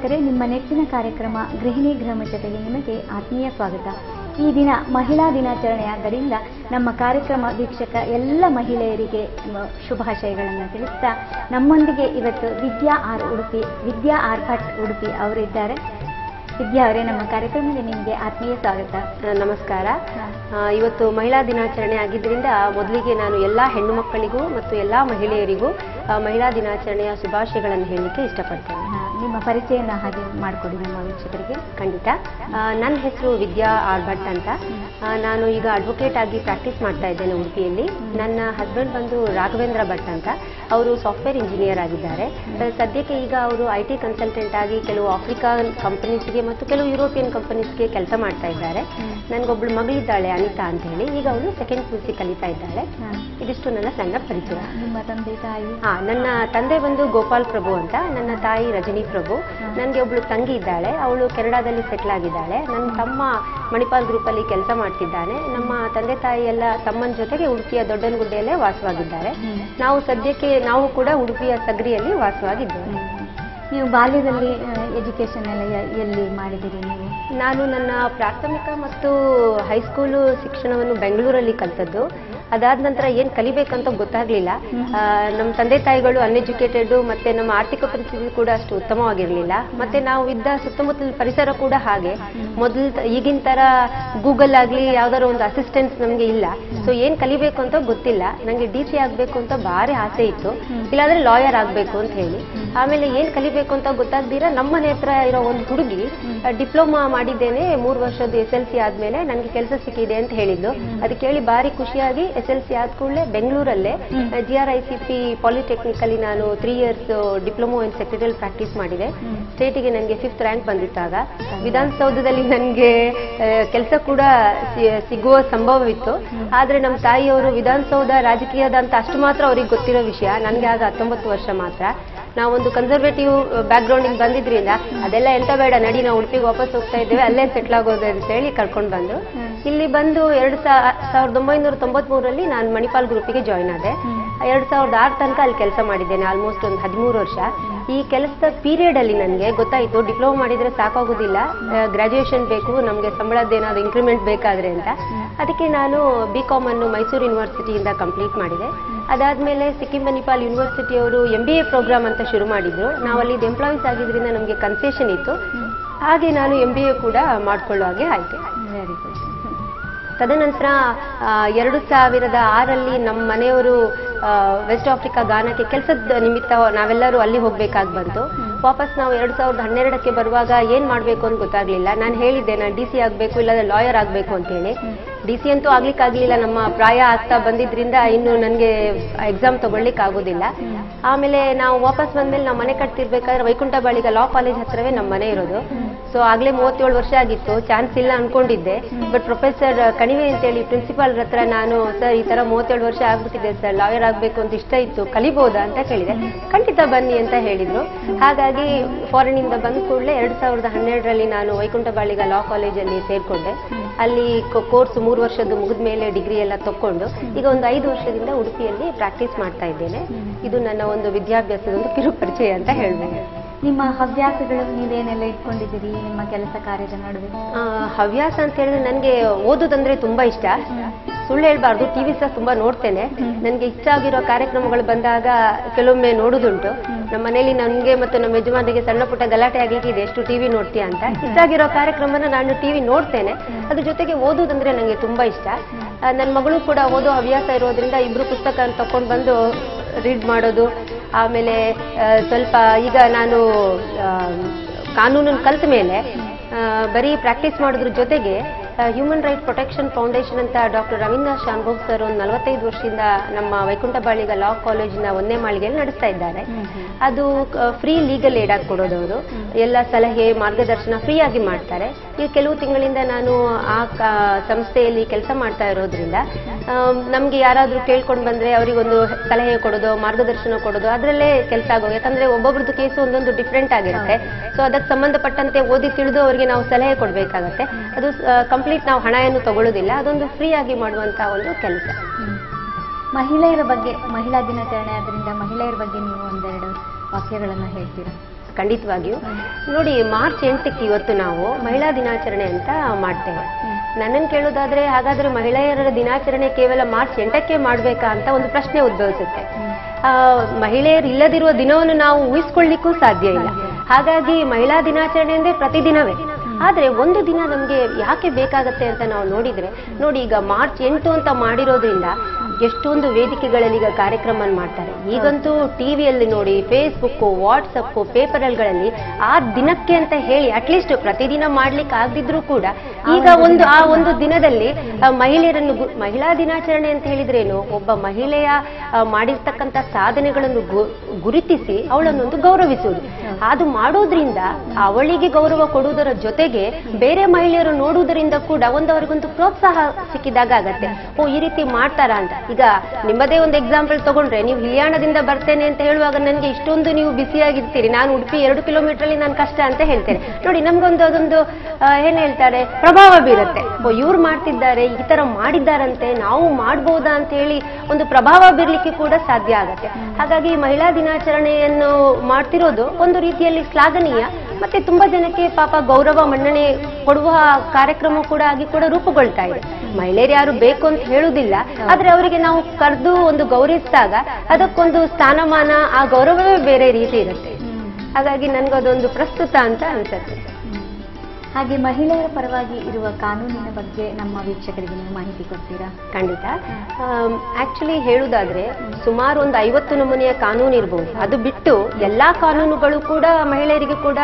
ವೀಕ್ಷಕರೇ ನಿಮ್ಮ ನೆಚ್ಚಿನ ಕಾರ್ಯಕ್ರಮ ಗೃಹಿಣಿ ಗೃಹ ಜೊತೆಗೆ ನಿಮಗೆ ಆತ್ಮೀಯ ಸ್ವಾಗತ ಈ ದಿನ ಮಹಿಳಾ ದಿನಾಚರಣೆಯಾದ್ದರಿಂದ ನಮ್ಮ ಕಾರ್ಯಕ್ರಮ ವೀಕ್ಷಕ ಎಲ್ಲ ಮಹಿಳೆಯರಿಗೆ ಮ- ಶುಭಾಶಯಗಳನ್ನು ತಿಳಿಸ್ತಾ ನಮ್ಮೊಂದಿಗೆ ಇವತ್ತು ವಿದ್ಯಾ ಆರ್ ಉಡುಪಿ ವಿದ್ಯಾ ಆರ್ ಭಟ್ ಉಡುಪಿ ಅವರಿದ್ದಾರೆ ವಿದ್ಯಾ ಅವರೇ ನಮ್ಮ ಕಾರ್ಯಕ್ರಮಕ್ಕೆ ನಿಮಗೆ ಆತ್ಮೀಯ ಸ್ವಾಗತ ಆ, ನಮಸ್ಕಾರ ಆ, ಇವತ್ತು ಮಹಿಳಾ ದಿನಾಚರಣೆ ಆಗಿದ್ದರಿಂದ ಮೊದಲಿಗೆ ನಾನು ಎಲ್ಲ ಹೆಣ್ಣು ಮಕ್ಕಳಿಗೂ ಮತ್ತು ಎಲ್ಲ ಮಹಿಳೆಯರಿಗೂ ಆ, ಮಹಿಳಾ ದಿನಾಚರಣೆಯ ಶುಭಾಶಯಗಳನ್ನು ಹೇಳಲಿಕ್ಕೆ ಇಷ್ಟಪಡ್ತೇನೆ ಹಾ, ನಿಮ್ಮ ಪರಿಚಯನ ಹಾಗೆ ಮಾಡಿಕೊಡಿ ನಮ್ಮ ವೀಕ್ಷಕರಿಗೆ ಖಂಡಿತ ಆ, ನನ್ನ ಹೆಸರು ವಿದ್ಯಾ ಆರ್ ಭಟ್ ಅಂತ ಆ, ನಾನು ಈಗ ಅಡ್ವೊಕೇಟ್ ಆಗಿ ಪ್ರಾಕ್ಟೀಸ್ ಮಾಡ್ತಾ ಇದ್ದೇನೆ ಉಡುಪಿಯಲ್ಲಿ ನನ್ನ ಹಸ್ಬೆಂಡ್ ಬಂದು ರಾಘವೇಂದ್ರ ಭಟ್ ಅಂತ ಅವರು ಸಾಫ್ಟ್ವೇರ್ ಇಂಜಿನಿಯರ್ ಆಗಿದ್ದಾರೆ ಆ, ಸದ್ಯಕ್ಕೆ ಈಗ ಅವರು ಐ ಟಿ ಕನ್ಸಲ್ಟೆಂಟ್ ಆಗಿ ಕೆಲವು ಆಫ್ರಿಕನ್ ಕಂಪನೀಸ್ಗೆ ಮತ್ತು ಕೆಲವು ಯುರೋಪಿಯನ್ ಕಂಪನೀಸ್ಗೆ ಕೆಲಸ ಮಾಡ್ತಾ ಇದ್ದಾರೆ ನನಗೊಬ್ಳು ಮಗಳಿದ್ದಾಳೆ ಅನಿತಾ ಅಂತ ಹೇಳಿ ಈಗ ಅವಳು ಸೆಕೆಂಡ್ ಪಿ ಸಿ ಕಲಿತಾ ಇದ್ದಾಳೆ ಹಾ. ಇದಿಷ್ಟು ನನ್ನ ಸಣ್ಣ ಪರಿಚಯ ನಿಮ್ಮ ತಂದೆ ತಾಯಿ ಹಾ ನನ್ನ ತಂದೆ ಬಂದು ಗೋಪಾಲ್ ಪ್ರಭು ಅಂತ ನನ್ನ ತಾಯಿ ರಜನಿ ಪ್ರಭು ಹಾ. ನನಗೆ ಒಬ್ಳು ತಂಗಿ ಇದ್ದಾಳೆ ಅವಳು ಕೆನಡಾದಲ್ಲಿ ಸೆಟ್ಲ್ ಆಗಿದ್ದಾಳೆ ನನ್ನ ತಮ್ಮ ಮಣಿಪಾಲ್ ಗ್ರೂಪಲ್ಲಿ ಕೆಲಸ ಮಾಡ್ತಿದ್ದಾನೆ ನಮ್ಮ ತಂದೆ ತಾಯಿ ಎಲ್ಲ ತಮ್ಮನ ಜೊತೆಗೆ ಉಡುಪಿಯ ದೊಡ್ಡನಗುಡ್ಡೆಯಲ್ಲೇ ವಾಸವಾಗಿದ್ದಾರೆ ಹ್ಮ್. ನಾವು ಸದ್ಯಕ್ಕೆ ನಾವು ಕೂಡ ಉಡುಪಿಯ ಸಗರಿಯಲ್ಲಿ ವಾಸವಾಗಿದ್ದೇವೆ ಹ್ಮ್. ನೀವು ಬಾಲ್ಯದಲ್ಲಿ ಎಜುಕೇಶನ್ ಎಲ್ಲ ಯ- ಎಲ್ಲಿ ಮಾಡಿದಿರಿ ನೀವು ನಾನು ನನ್ನ ಪ್ರಾಥಮಿಕ ಮತ್ತು ಹೈಸ್ಕೂಲು ಶಿಕ್ಷಣವನ್ನು ಬೆಂಗಳೂರಲ್ಲಿ ಕಲಿತದ್ದು ಅದಾದ ನಂತರ ಏನು ಕಲಿಬೇಕಂತ ಗೊತ್ತಾಗ್ಲಿಲ್ಲ ಹ್ಮ್. ಆ, ನಮ್ಮ ತಂದೆ ತಾಯಿಗಳು ಅನ್ಎಜುಕೇಟೆಡ್ ಮತ್ತೆ ನಮ್ಮ ಆರ್ಥಿಕ ಪರಿಸ್ಥಿತಿ ಕೂಡ ಅಷ್ಟು ಉತ್ತಮವಾಗಿರಲಿಲ್ಲ ಮತ್ತೆ ನಾವು ಇದ್ದ ಸುತ್ತಮುತ್ತಲ ಪರಿಸರ ಕೂಡ ಹಾಗೆ ಮೊದಲು ಈಗಿನ ತರ ಗೂಗಲ್ ಆಗಲಿ ಯಾವ್ದಾದ್ರು ಒಂದು ಅಸಿಸ್ಟೆನ್ಸ್ ನಮಗೆ ಇಲ್ಲ ಸೊ ಏನು ಕಲಿಬೇಕು ಅಂತ ಗೊತ್ತಿಲ್ಲ ನನಗೆ ಡಿ ಸಿ ಆಗಬೇಕು ಅಂತ ಭಾರಿ ಆಸೆ ಇತ್ತು ಹ್ಮ್. ಇಲ್ಲಾಂದ್ರೆ ಲಾಯರ್ ಆಗಬೇಕು ಅಂತ ಹೇಳಿ ಆಮೇಲೆ ಏನು ಕಲಿಬೇಕು ಅಂತ ಗೊತ್ತಾಗ್ದಿರ ನಮ್ಮ ಮನೆ ಹತ್ರ ಇರೋ ಒಂದು ಹುಡುಗಿ ಡಿಪ್ಲೊಮಾ ಮಾಡಿದ್ದೇನೆ ಮೂರು ವರ್ಷದ ಎಸ್ ಎಲ್ ಸಿ ಆದ್ಮೇಲೆ ನನಗೆ ಕೆಲಸ ಸಿಕ್ಕಿದೆ ಅಂತ ಹೇಳಿದ್ಲು ಅದು ಕೇಳಿ ಭಾರಿ ಖುಷಿಯಾಗಿ ಎಸ್ ಎಲ್ ಸಿ ಆದ ಕೂಡಲೇ ಬೆಂಗಳೂರಲ್ಲೇ ಹ್ಮ್. G R I C P ಪಾಲಿಟೆಕ್ನಿಕಲ್ಲಿ ನಾನು three years diploma in secretarial practice ಮಾಡಿದೆ ಹ್ಮ್. ಸ್ಟೇಟಿಗೆ ನನಗೆ ಫಿಫ್ತ್ ರ್ಯಾಂಕ್ ಬಂದಿತ್ತಾಗ ವಿಧಾನಸೌಧದಲ್ಲಿ ನನಗೆ ಕೆಲಸ ಕೂಡ ಸಿ- ಸಿಗುವ ಸಂಭವವಿತ್ತು ಹ್ಮ್. ಆದ್ರೆ ನಮ್ಮ ತಾಯಿಯವರು ವಿಧಾನಸೌಧ ರಾಜಕೀಯದ ಅಂತ ಅಷ್ಟು ಮಾತ್ರ ಅವ್ರಿಗೆ ಗೊತ್ತಿರೋ ವಿಷಯ ನನಗೆ ಆಗ ಹತ್ತೊಂಬತ್ತು ವರ್ಷ ಮಾತ್ರ ನಾವೊಂದು ಕನ್ಸರ್ವೇಟಿವ್ ಬ್ಯಾಕ್ಗ್ರೌಂಡಿಗೆ ಬಂದಿದ್ರಿಂದ ಅದೆಲ್ಲ ಎಂತ ಬೇಡ ನಡಿ ನಾವು ಉಡುಪಿಗೆ ವಾಪಸ್ ಹೋಗ್ತಾ ಇದ್ದೇವೆ ಅಲ್ಲೇ ಸೆಟ್ಲ್ ಆಗೋದು ಅಂತ ಹೇಳಿ ಕರ್ಕೊಂಡು ಬಂದ್ರು ಹ್ಮ್. ಇಲ್ಲಿ ಬಂದು ಎರಡು ಸಾವಿರದ ಒಂಬೈನೂರ ತೊಂಬತ್ಮೂರರಲ್ಲಿ ನಾನು ಮಣಿಪಾಲ್ ಗ್ರೂಪಿಗೆ ಜಾಯ್ನ್ ಆದೆ ಹ್ಮ್. ಎರಡು ಸಾವಿರದ ಆರು ತನಕ ಅಲ್ಲಿ ಕೆಲಸ ಮಾಡಿದ್ದೇನೆ ಆಲ್ಮೋಸ್ಟ್ ಒಂದು ಹದಿಮೂರು ವರ್ಷ ಈ ಕೆಲಸದ ಪೀರಿಯಡ್ ಅಲ್ಲಿ ನನಗೆ ಗೊತ್ತಾಯಿತು ಡಿಪ್ಲೊಮಾ ಮಾಡಿದ್ರೆ ಸಾಕಾಗೋದಿಲ್ಲ ಗ್ರಾಜುಯೇಷನ್ ಬೇಕು ನಮಗೆ ಸಂಬಳದ್ದೇನಾದ್ರು ಇಂಕ್ರಿಮೆಂಟ್ ಬೇಕಾದ್ರೆ ಅಂತ ಅದಕ್ಕೆ ನಾನು ಬಿ ಕಾಮ್ ಅನ್ನು ಮೈಸೂರು ಯೂನಿವರ್ಸಿಟಿಯಿಂದ ಕಂಪ್ಲೀಟ್ ಮಾಡಿದೆ ಅದಾದ್ಮೇಲೆ ಸಿಕ್ಕಿಂ ಮಣಿಪಾಲ್ ಯೂನಿವರ್ಸಿಟಿಯವರು ಎಂ ಬಿ ಎ ಪ್ರೋಗ್ರಾಮ್ ಅಂತ ಶುರು ಮಾಡಿದ್ರು ನಾವು ಅಲ್ಲಿ ಎಂಪ್ಲಾಯೀಸ್ ಆಗಿದ್ರಿಂದ ನಮಗೆ ಕನ್ಸೆಷನ್ ಇತ್ತು ಹಾಗೆ ನಾನು ಎಂ ಬಿ ಎ ಕೂಡ ಮಾಡ್ಕೊಳ್ಳೋ ಹಾಗೆ ಆಯಿತು ವೆರಿ ಗುಡ್ ತದನಂತರ ಆ, ಎರಡು ಸಾವಿರದ ಆರಲ್ಲಿ ನಮ್ಮ ಮನೆಯವರು ಆ, ವೆಸ್ಟ್ ಆಫ್ರಿಕಾ ಗಾನಕ್ಕೆ ಕೆಲಸದ ನಿಮಿತ್ತ ನಾವೆಲ್ಲರೂ ಅಲ್ಲಿ ಹೋಗ್ಬೇಕಾಗಿ ಬಂತು ವಾಪಸ್ ನಾವು ಎರಡು ಸಾವಿರದ ಹನ್ನೆರಡಕ್ಕೆ ಬರುವಾಗ ಏನು ಮಾಡಬೇಕು ಅಂತ ಗೊತ್ತಾಗ್ಲಿಲ್ಲ ನಾನು ಹೇಳಿದ್ದೆ ನಾನು ಡಿ ಸಿ ಆಗಬೇಕು ಇಲ್ಲಾಂದ್ರೆ ಲಾಯರ್ ಆಗಬೇಕು ಅಂತೇಳಿ ಡಿ ಸಿ ಅಂತೂ ಆಗ್ಲಿಕ್ಕಾಗ್ಲಿಲ್ಲ ನಮ್ಮ ಪ್ರಾಯ ಆಗ್ತಾ ಬಂದಿದ್ರಿಂದ ಇನ್ನು ನನಗೆ ಎಕ್ಸಾಮ್ ತಗೊಳ್ಲಿಕ್ಕೆ ಆಗೋದಿಲ್ಲ ಆಮೇಲೆ ನಾವು ವಾಪಸ್ ಬಂದ್ಮೇಲೆ ನಾವು ಮನೆ ಕಟ್ತಿರ್ಬೇಕಾದ್ರೆ ವೈಕುಂಠ ಬಾಳಿಗ ಲಾ ಕಾಲೇಜ್ ಹತ್ರವೇ ನಮ್ಮ ಮನೆ ಇರೋದು ಸೊ ಆಗ್ಲೇ ಮೂವತ್ತೇಳು ವರ್ಷ ಆಗಿತ್ತು ಚಾನ್ಸ್ ಇಲ್ಲ ಅನ್ಕೊಂಡಿದ್ದೆ ಬಟ್ ಪ್ರೊಫೆಸರ್ ಕಣಿವೆ ಅಂತೇಳಿ ಪ್ರಿನ್ಸಿಪಾಲ್ ಹತ್ರ ನಾನು ಸರ್ ಈ ತರ ಮೂವತ್ತೇಳು ವರ್ಷ ಆಗ್ಬಿಟ್ಟಿದೆ ಸರ್ ಲಾಯರ್ ಆಗ್ಬೇಕು ಅಂತ ಇಷ್ಟ ಇತ್ತು ಕಲಿಬೋದಾ ಅಂತ ಕೇಳಿದೆ ಖಂಡಿತ ಬನ್ನಿ ಅಂತ ಹೇಳಿದ್ರು ಹಾಗಾಗಿ ಫಾರಿನ್ ಇಂದ ಬಂದ ಕೂಡಲೇ ಎರಡ್ ಸಾವಿರದ ಹನ್ನೆರಡರಲ್ಲಿ ನಾನು ವೈಕುಂಠ ಬಾಳಿಗ ಲಾ ಕಾಲೇಜಲ್ಲಿ ಸೇರ್ಕೊಂಡೆ ಅಲ್ಲಿ ಕೋರ್ಸ್ ಮೂರು ವರ್ಷದ್ದು ಮುಗಿದ ಮೇಲೆ ಡಿಗ್ರಿ ಎಲ್ಲ ತಕೊಂಡು ಈಗ ಒಂದು ಐದು ವರ್ಷದಿಂದ ಉಡುಪಿಯಲ್ಲಿ ಪ್ರಾಕ್ಟೀಸ್ ಮಾಡ್ತಾ ಇದ್ದೇನೆ ಇದು ನನ್ನ ಒಂದು ವಿದ್ಯಾಭ್ಯಾಸದ ಒಂದು ಕಿರು ಪರಿಚಯ ಅಂತ ಹೇಳ್ಬೋದು ನಿಮ್ಮ ಹವ್ಯಾಸಗಳು ನೀವೇನೆಲ್ಲ ಇಟ್ಕೊಂಡಿದ್ದೀರಿ ನಿಮ್ಮ ಕೆಲಸ ಕಾರ್ಯದ ನಡುವೆ ಆ, ಹವ್ಯಾಸ ಅಂತ ಹೇಳಿದ್ರೆ ನನಗೆ ಓದೋದಂದ್ರೆ ತುಂಬಾ ಇಷ್ಟ ಸುಳ್ಳು ಹೇಳ್ಬಾರ್ದು ಟಿವಿ ಸಹ ತುಂಬಾ ನೋಡ್ತೇನೆ ನನಗೆ ಇಷ್ಟ ಆಗಿರೋ ಕಾರ್ಯಕ್ರಮಗಳು ಬಂದಾಗ ಕೆಲವೊಮ್ಮೆ ನೋಡುದುಂಟು ನಮ್ಮ ಮನೇಲಿ ನನಗೆ ಮತ್ತು ನಮ್ಮ ಯಜಮಾನಿಗೆ ಸಣ್ಣ ಪುಟ್ಟ ಗಲಾಟೆ ಆಗ್ಲಿಕ್ಕಿದೆ ಎಷ್ಟು ಟಿವಿ ನೋಡ್ತೀಯ ಅಂತ ಇಷ್ಟ ಆಗಿರೋ ಕಾರ್ಯಕ್ರಮನ ನಾನು ಟಿವಿ ನೋಡ್ತೇನೆ ಅದ್ರ ಜೊತೆಗೆ ಓದೋದಂದ್ರೆ ನನಗೆ ತುಂಬಾ ಇಷ್ಟ ಆ, ನನ್ನ ಮಗಳು ಕೂಡ ಓದೋ ಹವ್ಯಾಸ ಇರೋದ್ರಿಂದ ಇಬ್ರು ಪುಸ್ತಕ ತಕೊಂಡು ಬಂದು ರೀಡ್ ಮಾಡೋದು ಆಮೇಲೆ ಆ, ಸ್ವಲ್ಪ ಈಗ ನಾನು ಕಾನೂನನ್ನು ಕಲ್ತ ಮೇಲೆ ಆ, ಬರೀ ಪ್ರಾಕ್ಟೀಸ್ ಮಾಡೋದ್ರ ಜೊತೆಗೆ ಹ್ಯೂಮನ್ ರೈಟ್ ಪ್ರೊಟೆಕ್ಷನ್ ಫೌಂಡೇಶನ್ ಅಂತ ಡಾಕ್ಟರ್ ರವೀಂದ್ರ ಶಾನ್ಭೋಗ್ ಸರ್ ಒಂದು ನಲವತ್ತೈದು ವರ್ಷದಿಂದ ನಮ್ಮ ವೈಕುಂಠ ಬಾಳಿಗ ಲಾ ಕಾಲೇಜಿನ ಒಂದನೇ ಮಾಳಿಗೆಯಲ್ಲಿ ನಡೆಸ್ತಾ ಇದ್ದಾರೆ ಅದು ಫ್ರೀ ಲೀಗಲ್ ಏಡ್ ಆಗಿ ಕೊಡೋದವರು ಎಲ್ಲ ಸಲಹೆ ಮಾರ್ಗದರ್ಶನ ಫ್ರೀ ಆಗಿ ಮಾಡ್ತಾರೆ ಈಗ ಕೆಲವು ತಿಂಗಳಿಂದ ನಾನು ಆ ಕ- ಸಂಸ್ಥೆಯಲ್ಲಿ ಕೆಲಸ ಮಾಡ್ತಾ ಇರೋದ್ರಿಂದ ನಮಗೆ ಯಾರಾದರೂ ಕೇಳ್ಕೊಂಡು ಬಂದ್ರೆ ಅವರಿಗೊಂದು ಸಲಹೆ ಕೊಡೋದು ಮಾರ್ಗದರ್ಶನ ಕೊಡೋದು ಅದರಲ್ಲೇ ಕೆಲಸ ಆಗೋದು ಯಾಕಂದ್ರೆ ಒಬ್ಬೊಬ್ರದ್ದು ಕೇಸು ಒಂದೊಂದು ಡಿಫ್ರೆಂಟ್ ಆಗಿರುತ್ತೆ ಸೊ ಅದಕ್ಕೆ ಸಂಬಂಧಪಟ್ಟಂತೆ ಓದಿ ತಿಳಿದು ಅವರಿಗೆ ನಾವು ಸಲಹೆ ಕೊಡಬೇಕಾಗತ್ತೆ ಅದು ಕಂಪ್ಲೀಟ್ ನಾವು ಹಣ ಏನು ತಗೊಳ್ಳೋದಿಲ್ಲ ಅದೊಂದು ಫ್ರೀ ಆಗಿ ಮಾಡುವಂತ ಒಂದು ಕೆಲಸ ಹ್ಮ್. ಮಹಿಳೆಯರ ಬಗ್ಗೆ ಮಹಿಳಾ ದಿನಾಚರಣೆ ಆದ್ರಿಂದ ಮಹಿಳೆಯರ ಬಗ್ಗೆ ನೀವು ಒಂದೆರಡು ವಾಕ್ಯಗಳನ್ನು ಹೇಳ್ತೀರಾ ಖಂಡಿತವಾಗಿಯೂ ನೋಡಿ ಮಾರ್ಚ್ ಎಂಟಕ್ಕೆ ಇವತ್ತು ನಾವು ಮಹಿಳಾ ದಿನಾಚರಣೆ ಅಂತ ಮಾಡ್ತೇವೆ ನನ್ನನ್ನು ಕೇಳೋದಾದ್ರೆ ಹಾಗಾದ್ರೆ ಮಹಿಳೆಯರ ದಿನಾಚರಣೆ ಕೇವಲ ಮಾರ್ಚ್ ಎಂಟಕ್ಕೆ ಮಾಡಬೇಕಾ ಅಂತ ಒಂದು ಪ್ರಶ್ನೆ ಉದ್ಭವಿಸುತ್ತೆ ಆ, ಮಹಿಳೆಯರು ಇಲ್ಲದಿರುವ ದಿನವನ್ನು ನಾವು ಊಹಿಸ್ಕೊಳ್ಳಿಕ್ಕೂ ಸಾಧ್ಯ ಇಲ್ಲ ಹಾಗಾಗಿ ಮಹಿಳಾ ದಿನಾಚರಣೆ ಅಂದ್ರೆ ಪ್ರತಿದಿನವೇ ಆದ್ರೆ ಒಂದು ದಿನ ನಮ್ಗೆ ಯಾಕೆ ಬೇಕಾಗತ್ತೆ ಅಂತ ನಾವು ನೋಡಿದ್ರೆ ನೋಡಿ ಈಗ ಮಾರ್ಚ್ ಎಂಟು ಅಂತ ಮಾಡಿರೋದ್ರಿಂದ ಎಷ್ಟೊಂದು ವೇದಿಕೆಗಳಲ್ಲಿ ಈಗ ಕಾರ್ಯಕ್ರಮ ಮಾಡ್ತಾರೆ ಈಗಂತೂ ಟಿವಿಯಲ್ಲಿ ನೋಡಿ ಫೇಸ್ಬುಕ್ ವಾಟ್ಸಪ್ ಪೇಪರ್ಗಳಲ್ಲಿ ಆ ದಿನಕ್ಕೆ ಅಂತ ಹೇಳಿ ಅಟ್ಲೀಸ್ಟ್ ಪ್ರತಿದಿನ ಮಾಡ್ಲಿಕ್ಕೆ ಆಗದಿದ್ರೂ ಕೂಡ ಈಗ ಒಂದು ಆ ಒಂದು ದಿನದಲ್ಲಿ ಆ, ಮಹಿಳೆಯರನ್ನು ಗು- ಮಹಿಳಾ ದಿನಾಚರಣೆ ಅಂತ ಹೇಳಿದ್ರೇನು ಒಬ್ಬ ಮಹಿಳೆಯ ಆ, ಮಾಡಿರ್ತಕ್ಕಂಥ ಸಾಧನೆಗಳನ್ನು ಗು- ಗುರುತಿಸಿ ಅವಳನ್ನೊಂದು ಗೌರವಿಸುವುದು ಅದು ಮಾಡೋದ್ರಿಂದ ಅವಳಿಗೆ ಗೌರವ ಕೊಡುವುದರ ಜೊತೆಗೆ ಬೇರೆ ಮಹಿಳೆಯರು ನೋಡುವುದರಿಂದ ಕೂಡ ಒಂದು ಅವರಿಗೊಂದು ಪ್ರೋತ್ಸಾಹ ಸಿಕ್ಕಿದಾಗ ಆಗತ್ತೆ ಓ ಈ ರೀತಿ ಮಾಡ್ತಾರಾ ಅಂತ ಈಗ ನಿಮ್ಮದೇ ಒಂದು ಎಕ್ಸಾಂಪಲ್ ತಗೊಂಡ್ರೆ ನೀವು ಹಿಲಿಯಾಣದಿಂದ ಬರ್ತೇನೆ ಅಂತ ಹೇಳುವಾಗ ನನಗೆ ಇಷ್ಟೊಂದು ನೀವು ಬಿಸಿಯಾಗಿರ್ತೀರಿ ನಾನು ಉಡುಪಿ ಎರಡು ಕಿಲೋಮೀಟರ್ ಅಲ್ಲಿ ನಾನು ಕಷ್ಟ ಅಂತ ಹೇಳ್ತೇನೆ ನೋಡಿ ನಮ್ಗೊಂದು ಅದೊಂದು ಆ, ಏನ್ ಹೇಳ್ತಾರೆ ಪ್ರಭಾವ ಬೀರುತ್ತೆ ಓ ಇವ್ರು ಮಾಡ್ತಿದ್ದಾರೆ ಈ ತರ ಮಾಡಿದ್ದಾರಂತೆ ನಾವು ಮಾಡ್ಬೋದಾ ಅಂತ ಹೇಳಿ ಒಂದು ಪ್ರಭಾವ ಬೀರ್ಲಿಕ್ಕೆ ಕೂಡ ಸಾಧ್ಯ ಆಗತ್ತೆ ಹಾಗಾಗಿ ಮಹಿಳಾ ದಿನಾಚರಣೆಯನ್ನು ಮಾಡ್ತಿರೋದು ಒಂದು ರೀತಿಯಲ್ಲಿ ಶ್ಲಾಘನೀಯ ಮತ್ತೆ ತುಂಬಾ ಜನಕ್ಕೆ ಪಾಪ ಗೌರವ ಮನ್ನಣೆ ಕೊಡುವ ಕಾರ್ಯಕ್ರಮ ಕೂಡ ಆಗಿ ಕೂಡ ರೂಪುಗೊಳ್ತಾ ಇದೆ ಮಹಿಳೆಯರು ಯಾರು ಬೇಕು ಅಂತ ಹೇಳುವುದಿಲ್ಲ ಆದ್ರೆ ಅವರಿಗೆ ನಾವು ಕರೆದು ಒಂದು ಗೌರವಿಸಿದಾಗ ಅದಕ್ಕೊಂದು ಸ್ಥಾನಮಾನ ಆ ಗೌರವವೇ ಬೇರೆ ರೀತಿ ಇರುತ್ತೆ ಹಾಗಾಗಿ ನನ್ಗದೊಂದು ಪ್ರಸ್ತುತ ಅಂತ ಅನ್ಸುತ್ತೆ ಹಾಗೆ ಮಹಿಳೆಯರ ಪರವಾಗಿ ಇರುವ ಕಾನೂನಿನ ಬಗ್ಗೆ ನಮ್ಮ ವೀಕ್ಷಕರಿಗೆ ನೀವು ಮಾಹಿತಿ ಕೊಡ್ತೀರಾ ಖಂಡಿತ ಆಕ್ಚುಲಿ ಹೇಳುವುದಾದ್ರೆ ಸುಮಾರು ಒಂದು ಐವತ್ತು ನಮೂನೆಯ ಕಾನೂನು ಇರಬಹುದು ಅದು ಬಿಟ್ಟು ಎಲ್ಲಾ ಕಾನೂನುಗಳು ಕೂಡ ಮಹಿಳೆಯರಿಗೆ ಕೂಡ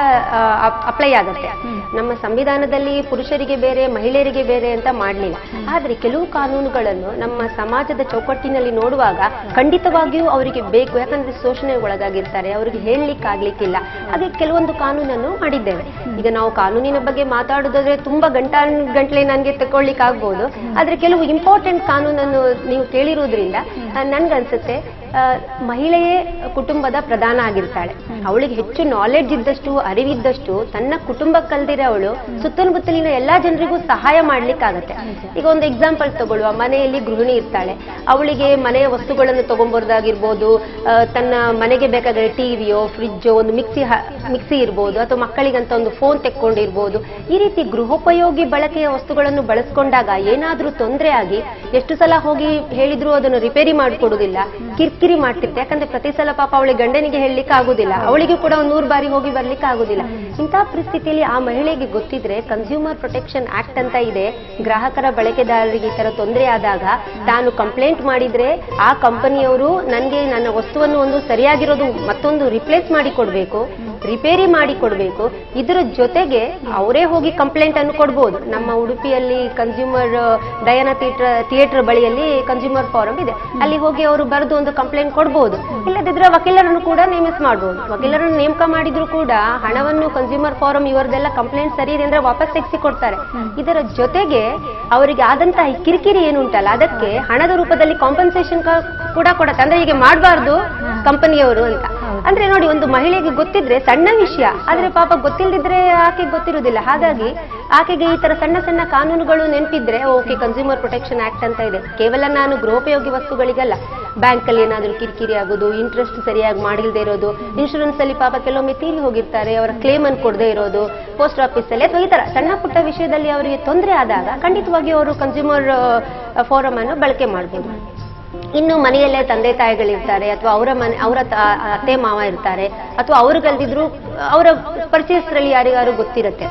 ಅಪ್ಲೈ ಆಗುತ್ತೆ ನಮ್ಮ ಸಂವಿಧಾನದಲ್ಲಿ ಪುರುಷರಿಗೆ ಬೇರೆ ಮಹಿಳೆಯರಿಗೆ ಬೇರೆ ಅಂತ ಮಾಡಲಿಲ್ಲ ಆದ್ರೆ ಕೆಲವು ಕಾನೂನುಗಳನ್ನು ನಮ್ಮ ಸಮಾಜದ ಚೌಕಟ್ಟಿನಲ್ಲಿ ನೋಡುವಾಗ ಖಂಡಿತವಾಗಿಯೂ ಅವರಿಗೆ ಬೇಕು ಯಾಕಂದ್ರೆ ಶೋಷಣೆಗೆ ಒಳಗಾಗಿರ್ತಾರೆ ಅವರಿಗೆ ಹೇಳಲಿಕ್ಕೆ ಆಗ್ಲಿಕ್ಕಿಲ್ಲ ಹಾಗೆ ಕೆಲವೊಂದು ಕಾನೂನನ್ನು ಮಾಡಿದ್ದೇವೆ ಈಗ ನಾವು ಕಾನೂನಿನ ಬಗ್ಗೆ ಮಾತಾಡೋದಾದ್ರೆ ತುಂಬಾ ಗಂಟಾನ್ ಗಂಟ್ಲೆ ನನಗೆ ತಗೊಳ್ಲಿಕ್ಕೆ ಆಗ್ಬೋದು ಆದ್ರೆ ಕೆಲವು ಇಂಪಾರ್ಟೆಂಟ್ ಕಾನೂನನ್ನು ನೀವು ಕೇಳಿರೋದ್ರಿಂದ ಆ, ನನ್ಗನ್ಸುತ್ತೆ ಆ, ಮಹಿಳೆಯೇ ಕುಟುಂಬದ ಪ್ರಧಾನ ಆಗಿರ್ತಾಳೆ ಅವಳಿಗೆ ಹೆಚ್ಚು ನಾಲೆಡ್ಜ್ ಇದ್ದಷ್ಟು ಅರಿವಿದ್ದಷ್ಟು ತನ್ನ ಕುಟುಂಬಕ್ಕಲ್ದಿರ ಅವಳು ಸುತ್ತಮುತ್ತಲಿನ ಎಲ್ಲಾ ಜನರಿಗೂ ಸಹಾಯ ಮಾಡ್ಲಿಕ್ಕಾಗತ್ತೆ ಈಗ ಒಂದು ಎಕ್ಸಾಂಪಲ್ ತಗೊಳ್ಳುವ ಮನೆಯಲ್ಲಿ ಗೃಹಿಣಿ ಇರ್ತಾಳೆ ಅವಳಿಗೆ ಮನೆಯ ವಸ್ತುಗಳನ್ನು ತಗೊಂಬರ್ದಾಗಿರ್ಬೋದು ಆ, ತನ್ನ ಮನೆಗೆ ಬೇಕಾದ ಟಿವಿಯೋ ಫ್ರಿಜ್ಜೋ ಒಂದು ಮಿಕ್ಸಿ ಹ- ಮಿಕ್ಸಿ ಇರ್ಬೋದು ಅಥವಾ ಮಕ್ಕಳಿಗಂತ ಒಂದು ಫೋನ್ ತೆಕ್ಕೊಂಡಿರ್ಬೋದು ಈ ರೀತಿ ಗೃಹೋಪಯೋಗಿ ಬಳಕೆಯ ವಸ್ತುಗಳನ್ನು ಬಳಸ್ಕೊಂಡಾಗ ಏನಾದ್ರೂ ತೊಂದರೆ ಆಗಿ ಎಷ್ಟು ಸಲ ಹೋಗಿ ಹೇಳಿದ್ರು ಅದನ್ನು ರಿಪೇರಿ ಮಾಡಿಕೊಡುದಿಲ್ಲ ಕಿರಿಕಿರಿ ಮಾಡ್ತಿರ್ತೆ ಯಾಕಂದ್ರೆ ಪ್ರತಿ ಸಲ ಪಾಪ ಅವಳಿಗೆ ಗಂಡನಿಗೆ ಹೇಳಲಿಕ್ಕೆ ಆಗುದಿಲ್ಲ ಅವಳಿಗೆ ಕೂಡ ಒಂದು ನೂರು ಬಾರಿ ಹೋಗಿ ಬರ್ಲಿಕ್ಕೆ ಆಗುದಿಲ್ಲ ಇಂತಹ ಪರಿಸ್ಥಿತಿಯಲ್ಲಿ ಆ ಮಹಿಳೆಗೆ ಗೊತ್ತಿದ್ರೆ ಕನ್ಸ್ಯೂಮರ್ ಪ್ರೊಟೆಕ್ಷನ್ ಆಕ್ಟ್ ಅಂತ ಇದೆ ಗ್ರಾಹಕರ ಬಳಕೆದಾರರಿಗೆ ಈ ತರ ತೊಂದರೆ ಆದಾಗ ತಾನು ಕಂಪ್ಲೇಂಟ್ ಮಾಡಿದ್ರೆ ಆ ಕಂಪನಿಯವರು ನನಗೆ ನನ್ನ ವಸ್ತುವನ್ನು ಒಂದು ಸರಿಯಾಗಿರೋದು ಮತ್ತೊಂದು ರಿಪ್ಲೇಸ್ ಮಾಡಿ ಕೊಡ್ಬೇಕು ರಿಪೇರಿ ಮಾಡಿ ಕೊಡ್ಬೇಕು ಇದರ ಜೊತೆಗೆ ಅವರೇ ಹೋಗಿ ಕಂಪ್ಲೇಂಟ್ ಅನ್ನು ಕೊಡ್ಬೋದು ನಮ್ಮ ಉಡುಪಿಯಲ್ಲಿ ಕನ್ಸ್ಯೂಮರ್ ಡಯಾನ ಥಿಯೇಟರ್ ಥಿಯೇಟರ್ ಬಳಿಯಲ್ಲಿ ಕನ್ಸ್ಯೂಮರ್ ಫಾರಂ ಇದೆ ಅಲ್ಲಿ ಹೋಗಿ ಅವರು ಬರೆದು ಒಂದು ಕಂಪ್ಲೇಂಟ್ ಕೊಡ್ಬೋದು ಇಲ್ಲದಿದ್ರೆ ವಕೀಲರನ್ನು ಕೂಡ ನೇಮಿಸ್ ಮಾಡ್ಬೋದು ವಕೀಲರನ್ನು ನೇಮಕ ಮಾಡಿದ್ರು ಕೂಡ ಹಣವನ್ನು ಕನ್ಸ್ಯೂಮರ್ ಫಾರಂ ಇವರದೆಲ್ಲ ಕಂಪ್ಲೇಂಟ್ ಸರಿ ಇದೆ ಅಂದ್ರೆ ವಾಪಸ್ ತೆಗೆಸಿ ಕೊಡ್ತಾರೆ ಇದರ ಜೊತೆಗೆ ಅವರಿಗೆ ಆದಂತಹ ಈ ಕಿರಿಕಿರಿ ಏನುಂಟಲ್ಲ ಅದಕ್ಕೆ ಹಣದ ರೂಪದಲ್ಲಿ ಕಾಂಪನ್ಸೇಷನ್ ಕೂಡ ಕೊಡತ್ತೆ ಅಂದ್ರೆ ಹೀಗೆ ಮಾಡಬಾರ್ದು ಕಂಪನಿಯವರು ಅಂತ ಅಂದ್ರೆ ನೋಡಿ ಒಂದು ಮಹಿಳೆಗೆ ಗೊತ್ತಿದ್ರೆ ಸಣ್ಣ ವಿಷಯ ಆದ್ರೆ ಪಾಪ ಗೊತ್ತಿಲ್ಲದಿದ್ರೆ ಆಕೆ ಗೊತ್ತಿರುವುದಿಲ್ಲ ಹಾಗಾಗಿ ಆಕೆಗೆ ಈ ತರ ಸಣ್ಣ ಸಣ್ಣ ಕಾನೂನುಗಳು ನೆನಪಿದ್ರೆ ಓಕೆ ಕನ್ಸ್ಯೂಮರ್ ಪ್ರೊಟೆಕ್ಷನ್ ಆಕ್ಟ್ ಅಂತ ಇದೆ ಕೇವಲ ನಾನು ಗೃಹೋಪಯೋಗಿ ವಸ್ತುಗಳಿಗಲ್ಲ ಬ್ಯಾಂಕ್ ಅಲ್ಲಿ ಏನಾದ್ರೂ ಕಿರಿಕಿರಿ ಆಗೋದು ಇಂಟ್ರೆಸ್ಟ್ ಸರಿಯಾಗಿ ಮಾಡಿಲ್ದೇ ಇರೋದು ಇನ್ಶೂರೆನ್ಸ್ ಅಲ್ಲಿ ಪಾಪ ಕೆಲವೊಮ್ಮೆ ತೀರಿ ಹೋಗಿರ್ತಾರೆ ಅವರ ಕ್ಲೇಮ್ ಅನ್ನು ಕೊಡದೇ ಇರೋದು ಪೋಸ್ಟ್ ಆಫೀಸ್ ಅಲ್ಲಿ ಅಥವಾ ಈ ತರ ಸಣ್ಣ ಪುಟ್ಟ ವಿಷಯದಲ್ಲಿ ಅವರಿಗೆ ತೊಂದರೆ ಆದಾಗ ಖಂಡಿತವಾಗಿ ಅವರು ಕನ್ಸ್ಯೂಮರ್ ಫೋರಂ ಅನ್ನು ಬಳಕೆ ಮಾಡಬಹುದು ಇನ್ನು ಮನೆಯಲ್ಲೇ ತಂದೆ ತಾಯಿಗಳಿರ್ತಾರೆ ಅಥವಾ ಅವರ ಮನೆ ಅವರ ತ- ಅತ್ತೆ ಮಾವ ಇರ್ತಾರೆ ಅಥವಾ ಅವ್ರಿಗಲ್ದಿದ್ರು ಅವರ ಪರಿಚಯಸ್ಥರಲ್ಲಿ ಯಾರಿಗಾರು ಗೊತ್ತಿರುತ್ತೆ